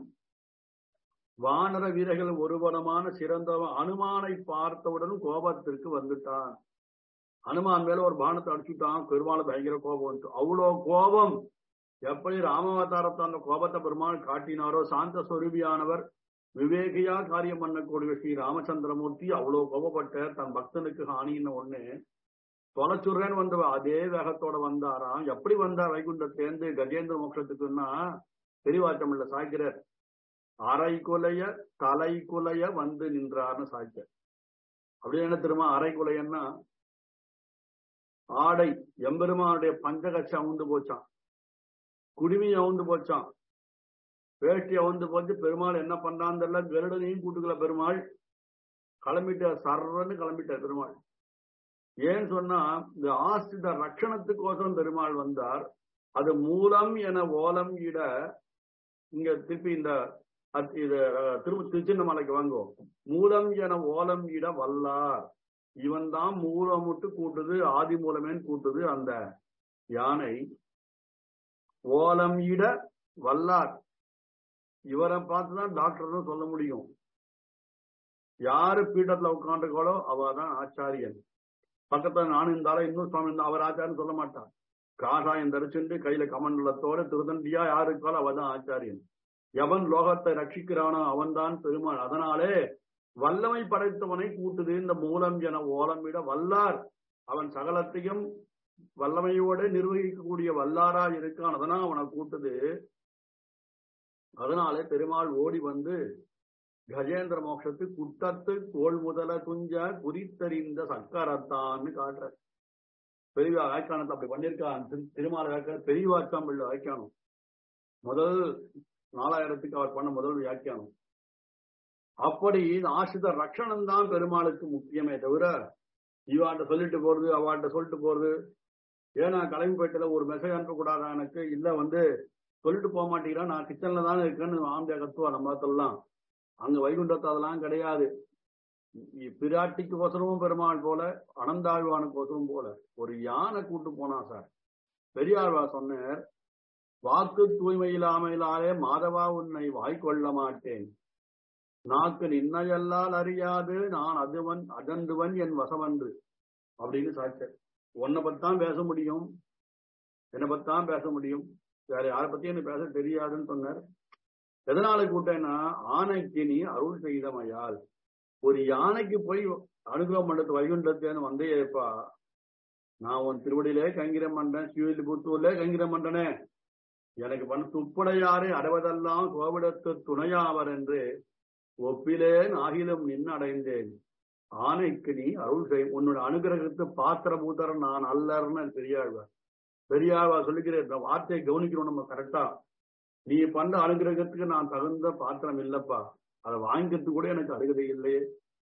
A: வானர வீரர்கள் ஒருவனமான சிறந்தவன் அனுமானை பார்த்தவுடன் கோபத்திற்கு வந்துட்டான் அனுமான் மேல ஒரு பானத்தை அடிச்சுட்டான் பெருமாள் பயங்கர கோபம் வந்துட்டு அவ்வளோ கோபம் எப்படி ராமாவதாரத்தை அந்த கோபத்தை பெருமாள் காட்டினாரோ சாந்த ஸ்வரூபியானவர் விவேகியா காரியம் பண்ணக்கூடிய ஸ்ரீ ராமச்சந்திரமூர்த்தி அவ்வளவு கோபப்பட்ட தன் பக்தனுக்கு ஹானின்னு ஒண்ணு தொலைச்சுடுறேன்னு வந்த அதே வேகத்தோட வந்தாராம் எப்படி வந்தார் வைகுண்டத்தேர்ந்து கஜேந்திர மோட்சத்துக்குன்னா பெரிவாச்சம் இல்ல சாய்க்கிறார் அரை குலைய தலை குலைய வந்து நின்றார்னு சாய்க்க அப்படி என்ன திரும்ப அரை குலையன்னா ஆடை எம்பெருமானுடைய பஞ்சகட்சி அவுந்து போச்சான் குடுமி அவுந்து போச்சான் வேட்டி அவுந்து போச்சு பெருமாள் என்ன பண்றான்னு தெரியல கருடனையும் கூட்டுக்கல பெருமாள் கிளம்பிட்டார் சர்றன்னு கிளம்பிட்டார் பெருமாள் ஏன்னு சொன்னா இந்த ஆசிரித ரட்சணத்துக்கோசரம் பெருமாள் வந்தார் அது மூலம் என ஓலம் இட இங்க திருப்பி இந்த இது திரும்ப திருச்சின்னமலைக்கு வாங்குவோம் மூலம் என ஓலம் இட வல்லார் இவன் தான் மூலமுட்டு கூட்டுது ஆதி மூலமேன்னு கூட்டுது அந்த யானை ஓலம் இட வல்லார் இவரை பார்த்துதான் டாக்டர்னு சொல்ல முடியும் யாரு பீட்டத்துல உட்காந்துக்கோளோ அவ தான் ஆச்சாரியன் பக்கத்துல நானும் இருந்தாலும் இன்னும் சுவாமி இருந்தா அவர் ஆச்சாரியன் சொல்ல மாட்டார் காஷாயம் தரிச்சுண்டு கையில கமண்டலத்தோட திருதண்டியா யாரு இருக்காளோ அவதான் ஆச்சாரியன் எவன் லோகத்தை ரட்சிக்கிறானோ அவன்தான் பெருமாள் அதனாலே வல்லமை படைத்தவனை கூட்டுது இந்த மூலம் என ஓலமிட வல்லார் அவன் சகலத்தையும் வல்லமையோட நிர்வகிக்கக்கூடிய வல்லாரா இருக்கான் அதனால் அவனை கூட்டுது அதனாலே பெருமாள் ஓடி வந்து கஜேந்திர மோட்சத்து குட்டத்து தோல் முதல துஞ்ச குறித்தறிந்த சக்கரத்தான்னு காட்டுற பெரிய வாய்க்கானத்தை அப்படி பண்ணிருக்கான் திருமால வாய்க்கான பெரிய வாய்க்கான் உள்ள வாய்க்கானம் முதல் நாலாயிரத்துக்கு அவர் பண்ண முதல் வியாக்கியானம் அப்படி ஆசித ரட்சணம் தான் பெருமாளுக்கு முக்கியமே தவிர இவாட்ட சொல்லிட்டு போறது அவாட்ட சொல்லிட்டு போறது ஏன்னா கிளம்பி போயிட்டல ஒரு மெசேஜ் அனுப்பக்கூடாதா எனக்கு இல்ல வந்து சொல்லிட்டு போக மாட்டேங்கிறான் நான் கிச்சன்ல தானே இருக்கேன்னு ஆம்பியா கத்துவா நம்ம சொல்லலாம் அங்க வைகுண்டத்தை அதெல்லாம் கிடையாது பிராட்டிக்கு ஒசரமும் பெருமாள் போல அனந்தாழ்வானுக்கு ஒசரம் போல ஒரு யானை கூட்டு போனா சார் பெரியாழ்வா சொன்னார் வாக்கு தூய்மை இல்லாமலாலே மாதவா உன்னை வாய்க்கொள்ள மாட்டேன் நாக்கு நின்னையல்லால் அறியாது நான் அதுவன் அகந்துவன் என் வசவன்று அப்படின்னு சாட்சர் உன்னை பத்தான் பேச முடியும் என்னை பத்தான் பேச முடியும் வேற யாரை பத்தியும் எனக்கு பேச தெரியாதுன்னு சொன்னார் எதனால கூட்டேன்னா ஆனைக்கு நீ அருள் செய்தமையால் ஒரு யானைக்கு போய் அனுகிரகம் பண்றது வைகுண்டத்தேன்னு வந்தேப்பா நான் உன் திருவடியிலே கங்கிரம் பண்றேன் ஸ்ரீவில்லிபுத்தூர்ல கங்கிரம் பண்றனே எனக்கு பண்ண துப்படையாரை அடைவதெல்லாம் கோவிடத்து துணையாவர் என்று ஒப்பிலேன் ஆகிலும் நின்னடைந்தேன் ஆணைக்கு நீ அருள் செய் உன்னோட அனுகிரகத்து பாத்திர பூத்தரம் நான் அல்லர்னு பெரியாழ்வார் பெரியாழ்வார் சொல்லிக்கிற இந்த வார்த்தையை கவனிக்கணும் நம்ம கரெக்டா நீ பண்ற அனுகிரகத்துக்கு நான் தகுந்த பாத்திரம் இல்லப்பா அதை வாங்கிக்கிறதுக்கு கூட எனக்கு அருகதை இல்லையே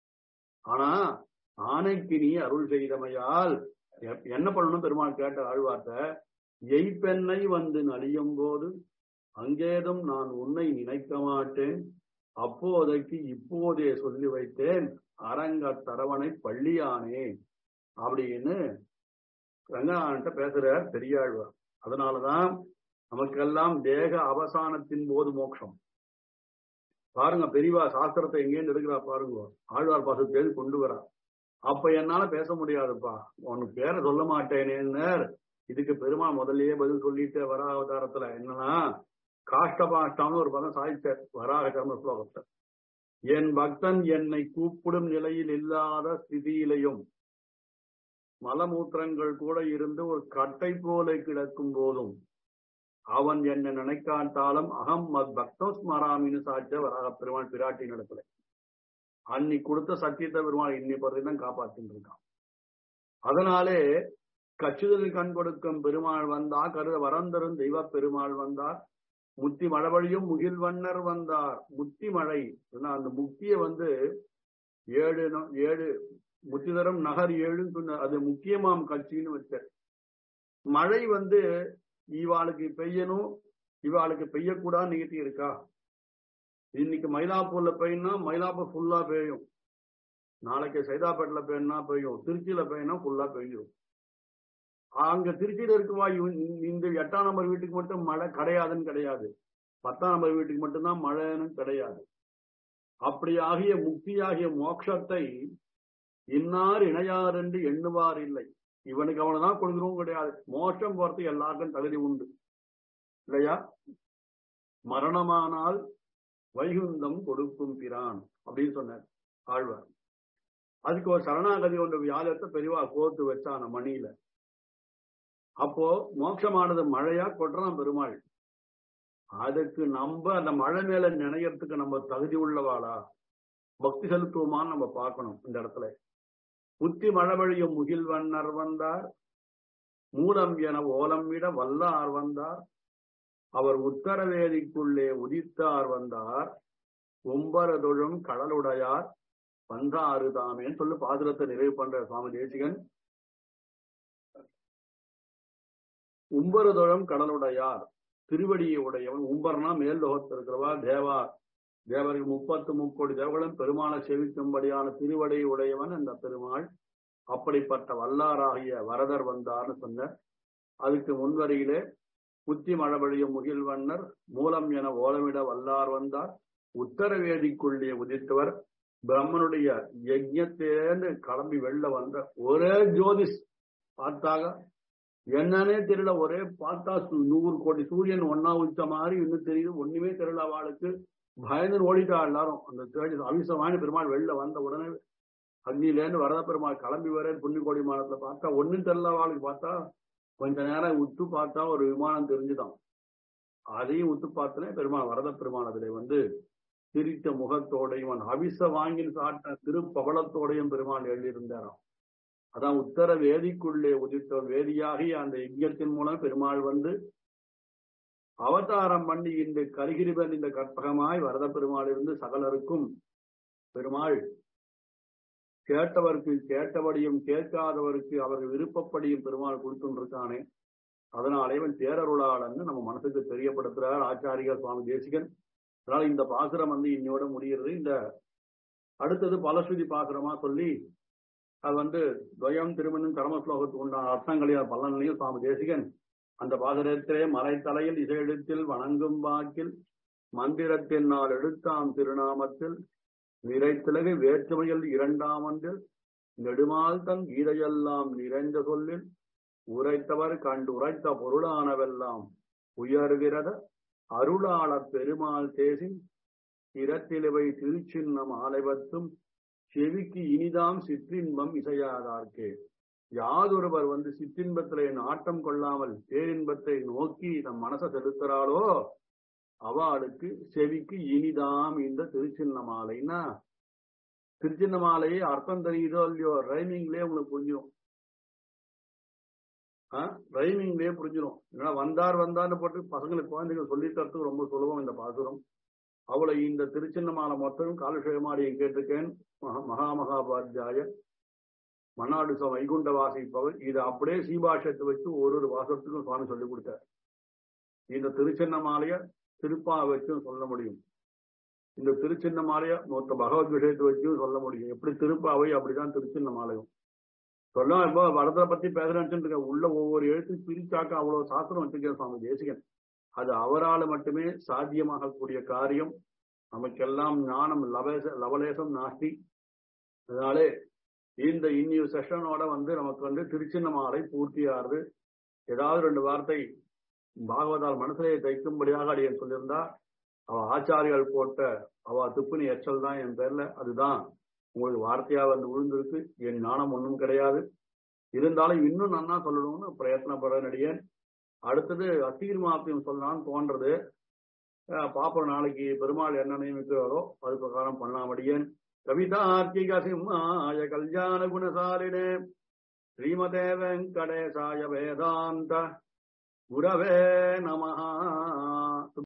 A: ஆனா ஆணைக்கு நீ அருள் செய்தமையால் என்ன பண்ணணும் பெருமாள் கேட்ட ஆழ்வார்த்த எய்ப்பெண்ணை வந்து நலியும் போது அங்கேதும் நான் உன்னை நினைக்க மாட்டேன் அப்போதைக்கு இப்போதே சொல்லி வைத்தேன் அரங்க தரவனை பள்ளியானே அப்படின்னு ரங்கநாதன்ட்ட பேசுறார் பெரியாழ்வார் அதனாலதான் நமக்கெல்லாம் தேக அவசானத்தின் போது மோட்சம் பாருங்க பெரியவா சாஸ்திரத்தை எங்கேன்னு எடுக்கிறா பாருங்க ஆழ்வார் பாசத்தேடி கொண்டு வரா அப்ப என்னால பேச முடியாதுப்பா உனக்கு பேரை சொல்ல மாட்டேனேன்னர் இதுக்கு பெருமாள் முதல்லயே பதில் சொல்லிட்டு வரா அவதாரத்துல என்னன்னா காஷ்டபாஷ்டான்னு ஒரு பதம் சாய்ச்சார் வராக கர்ம ஸ்லோகத்தை என் பக்தன் என்னை கூப்பிடும் நிலையில் இல்லாத ஸ்திதியிலையும் மலமூத்திரங்கள் கூட இருந்து ஒரு கட்டை போல கிடக்கும் போதும் அவன் என்னை நினைக்காட்டாலும் அகம் மத் பக்தோஸ்மராமின்னு சாட்ச வராக பெருமாள் பிராட்டி நடத்துல அன்னி கொடுத்த சத்தியத்தை பெருமாள் இன்னி தான் காப்பாத்தின்னு இருக்கான் அதனாலே கச்சுதலில் கண் கொடுக்கும் பெருமாள் வந்தா கருத வரந்தரும் தெய்வ பெருமாள் வந்தார் முத்தி மழவழியும் முகில்வண்ணர் வந்தார் முத்தி மழை அந்த முக்கிய வந்து ஏழு ஏழு முத்திதரம் நகர் ஏழுன்னு சொன்ன அது முக்கியமாம் கட்சின்னு வச்ச மழை வந்து இவாளுக்கு பெய்யணும் இவாளுக்கு பெய்யக்கூடாது நிகழ்த்தி இருக்கா இன்னைக்கு மயிலாப்பூர்ல பெய்யும்னா மயிலாப்பூர் ஃபுல்லா பெய்யும் நாளைக்கு சைதாப்பேட்டில பெய்யும்னா பெய்யும் திருச்சியில பெய்யும்னா ஃபுல்லா பெய்யும் அங்க திருச்சியில இருக்குவா இந்த எட்டாம் நம்பர் வீட்டுக்கு மட்டும் மழை கிடையாதுன்னு கிடையாது பத்தாம் நம்பர் வீட்டுக்கு மட்டும்தான் மழைன்னு கிடையாது அப்படி ஆகிய முக்தியாகிய மோட்சத்தை இன்னார் இணையார் என்று எண்ணுவார் இல்லை இவனுக்கு அவனைதான் கொடுக்கிறோம் கிடையாது மோட்சம் போறது எல்லாருக்கும் தகுதி உண்டு இல்லையா மரணமானால் வைகுந்தம் கொடுக்கும் பிரான் அப்படின்னு சொன்னார் ஆழ்வார் அதுக்கு ஒரு சரணாகதி ஒன்று வியாழத்தை பெரியவா கோர்த்து வச்சான மணியில அப்போ மோட்சமானது மழையா கொட்டுறான் பெருமாள் அதுக்கு நம்ம அந்த மழை மேல நினைக்கிறதுக்கு நம்ம தகுதி உள்ளவாளா பக்தி செலுத்துவோமான்னு நம்ம பார்க்கணும் இந்த இடத்துல புத்தி மழவழியும் முகில்வண்ணர் வந்தார் மூலம் என ஓலம் விட வல்லார் வந்தார் அவர் உத்தரவேதிக்குள்ளே உதித்தார் வந்தார் ஒம்பரதொழும் கடலுடையார் வந்தாறு தாமேன்னு சொல்லி பாதுரத்தை நிறைவு பண்ற சுவாமி தேசிகன் உம்பரதொழும் கடலுடையார் திருவடியை உடையவன் உம்பர்னா மேல் லோகத்தில் இருக்கிறவா தேவா தேவர்கள் முப்பத்து முக்கோடி தேவர்களும் பெருமாளை செவிக்கும்படியான திருவடை உடையவன் அந்த பெருமாள் அப்படிப்பட்ட வல்லாராகிய வரதர் வந்தார்னு சொன்னார் அதுக்கு முன்வரியிலே புத்தி மழவழியும் முகில்வண்ணர் மூலம் என ஓலமிட வல்லார் வந்தார் உத்தரவேதிக்குள்ளே உதித்தவர் பிரம்மனுடைய யஜ்யத்தேன்னு கிளம்பி வெளில வந்த ஒரே ஜோதிஷ் பார்த்தாக என்னன்னே தெரியல ஒரே பார்த்தா நூறு கோடி சூரியன் ஒன்னா உச்ச மாதிரி இன்னும் தெரியுது ஒண்ணுமே தெரியல அவளுக்கு பயந்து ஓடிட்டா எல்லாரும் அந்த தேடி அவிசமான பெருமாள் வெளில வந்த உடனே அக்னியிலேருந்து வரத பெருமாள் கிளம்பி வர புண்ணியகோடி விமானத்துல பார்த்தா ஒன்னும் தெரியல அவளுக்கு பார்த்தா கொஞ்ச நேரம் உத்து பார்த்தா ஒரு விமானம் தெரிஞ்சுதான் அதையும் உத்து பார்த்தனே பெருமாள் வரத பெருமாள் அதுல வந்து சிரித்த முகத்தோடையும் அவிச வாங்கி சாட்ட திருப்பவளத்தோடையும் பெருமாள் எழுதியிருந்தாராம் அதான் உத்தர வேதிக்குள்ளே உதித்த வேதியாகி அந்த யஜ்யத்தின் மூலம் பெருமாள் வந்து அவதாரம் பண்ணி இந்த கரிகிரிபன் இந்த கற்பகமாய் வரத பெருமாள் இருந்து சகலருக்கும் பெருமாள் கேட்டவருக்கு கேட்டபடியும் கேட்காதவருக்கு அவர்கள் விருப்பப்படியும் பெருமாள் கொடுத்துருக்கானே அதனாலே இவன் தேரருளாளன்னு நம்ம மனசுக்கு தெரியப்படுத்துறார் ஆச்சாரியா சுவாமி தேசிகன் அதனால இந்த பாசுரம் வந்து இன்னோட முடிகிறது இந்த அடுத்தது பலஸ்ருதி பாசுரமா சொல்லி அது வந்து துவயம் திருமணம் கர்ம ஸ்லோகத்துக்கு உண்டான அர்த்தங்களையும் பலன்களையும் சுவாமி தேசிகன் அந்த பாசுரத்திலே மலைத்தலையில் இசையெழுத்தில் வணங்கும் வாக்கில் மந்திரத்தின் நாள் எடுத்தாம் திருநாமத்தில் நிறைத்திலகு வேற்றுமையில் இரண்டாம் அன்றில் நெடுமால் தன் கீதையெல்லாம் நிறைந்த சொல்லில் உரைத்தவர் கண்டு உரைத்த பொருளானவெல்லாம் உயர்கிறத அருளாளர் பெருமாள் தேசின் இரத்திலவை திருச்சின்னம் ஆலைவத்தும் செவிக்கு இனிதாம் சிற்றின்பம் இசையாதார்க்கே யாதொருவர் வந்து சிற்றின்பத்திலே நாட்டம் கொள்ளாமல் பேரின்பத்தை நோக்கி நம் மனசை செலுத்துறாளோ அவளுக்கு செவிக்கு இனிதாம் இந்த திருச்சின்ன மாலைன்னா திருச்சின்ன மாலையை அர்த்தம் தெரியுதோ இல்லையோ ரைமிங்லயே உங்களுக்கு புரிஞ்சிடும் ரைமிங்லயே புரிஞ்சிடும் ஏன்னா வந்தார் வந்தார்னு போட்டு பசங்களுக்கு குழந்தைகள் சொல்லி தரத்துக்கு ரொம்ப சுலபம் இந்த பாசுரம் அவளை இந்த திருச்சின்னமாலை மொத்தம் காலசேமாரியை கேட்டிருக்கேன் மகா மகாபாத்தியாய மன்னாடு வைகுண்ட வாசிப்பவர் இதை அப்படியே சீபாஷத்தை வச்சு ஒரு ஒரு வாசத்துக்கும் சுவாமி சொல்லி கொடுத்தார் இந்த திருச்சின்னமாலைய திருப்பா வச்சும் சொல்ல முடியும் இந்த திருச்சின்னமாலைய மொத்த பகவத் விஷயத்தை வச்சும் சொல்ல முடியும் எப்படி திருப்பாவை அப்படிதான் திருச்சின்னமாலையும் சொல்ல இப்போ வரதை பத்தி பேசுறேன்னு உள்ள ஒவ்வொரு எழுத்து பிரிச்சாக்க அவ்வளவு சாஸ்திரம் வச்சிருக்கேன் சுவாமி தேசிகன் அது அவரால் மட்டுமே சாத்தியமாகக்கூடிய காரியம் நமக்கெல்லாம் ஞானம் லவலேச லவலேசம் நாஸ்தி அதனாலே இந்த இன்னிய செஷனோட வந்து நமக்கு வந்து திருச்சின்னமாலை பூர்த்தியாகுது ஏதாவது ரெண்டு வார்த்தை பாகவதால் மனசிலே தைக்கும்படியாக அடியன் சொல்லியிருந்தா அவ ஆச்சாரியால் போட்ட அவ துப்புனி எச்சல் தான் என் பேர்ல அதுதான் உங்களுக்கு வார்த்தையா வந்து விழுந்திருக்கு என் ஞானம் ஒன்றும் கிடையாது இருந்தாலும் இன்னும் நன்னா சொல்லணும்னு பிரயத்னப்படுற நடிகன் அடுத்தது அசீர் மாப்பியம் சொல்லலாம்னு தோன்றது பாப்போம் நாளைக்கு பெருமாள் என்ன நியமிக்கிறாரோ அது பிரகாரம் பண்ணாமடியேன் கவிதார்த்திக சிம்மாய கல்யாண குணசாலினே ஸ்ரீமதே வெங்கடேசாய வேதாந்த குரவே நமஹா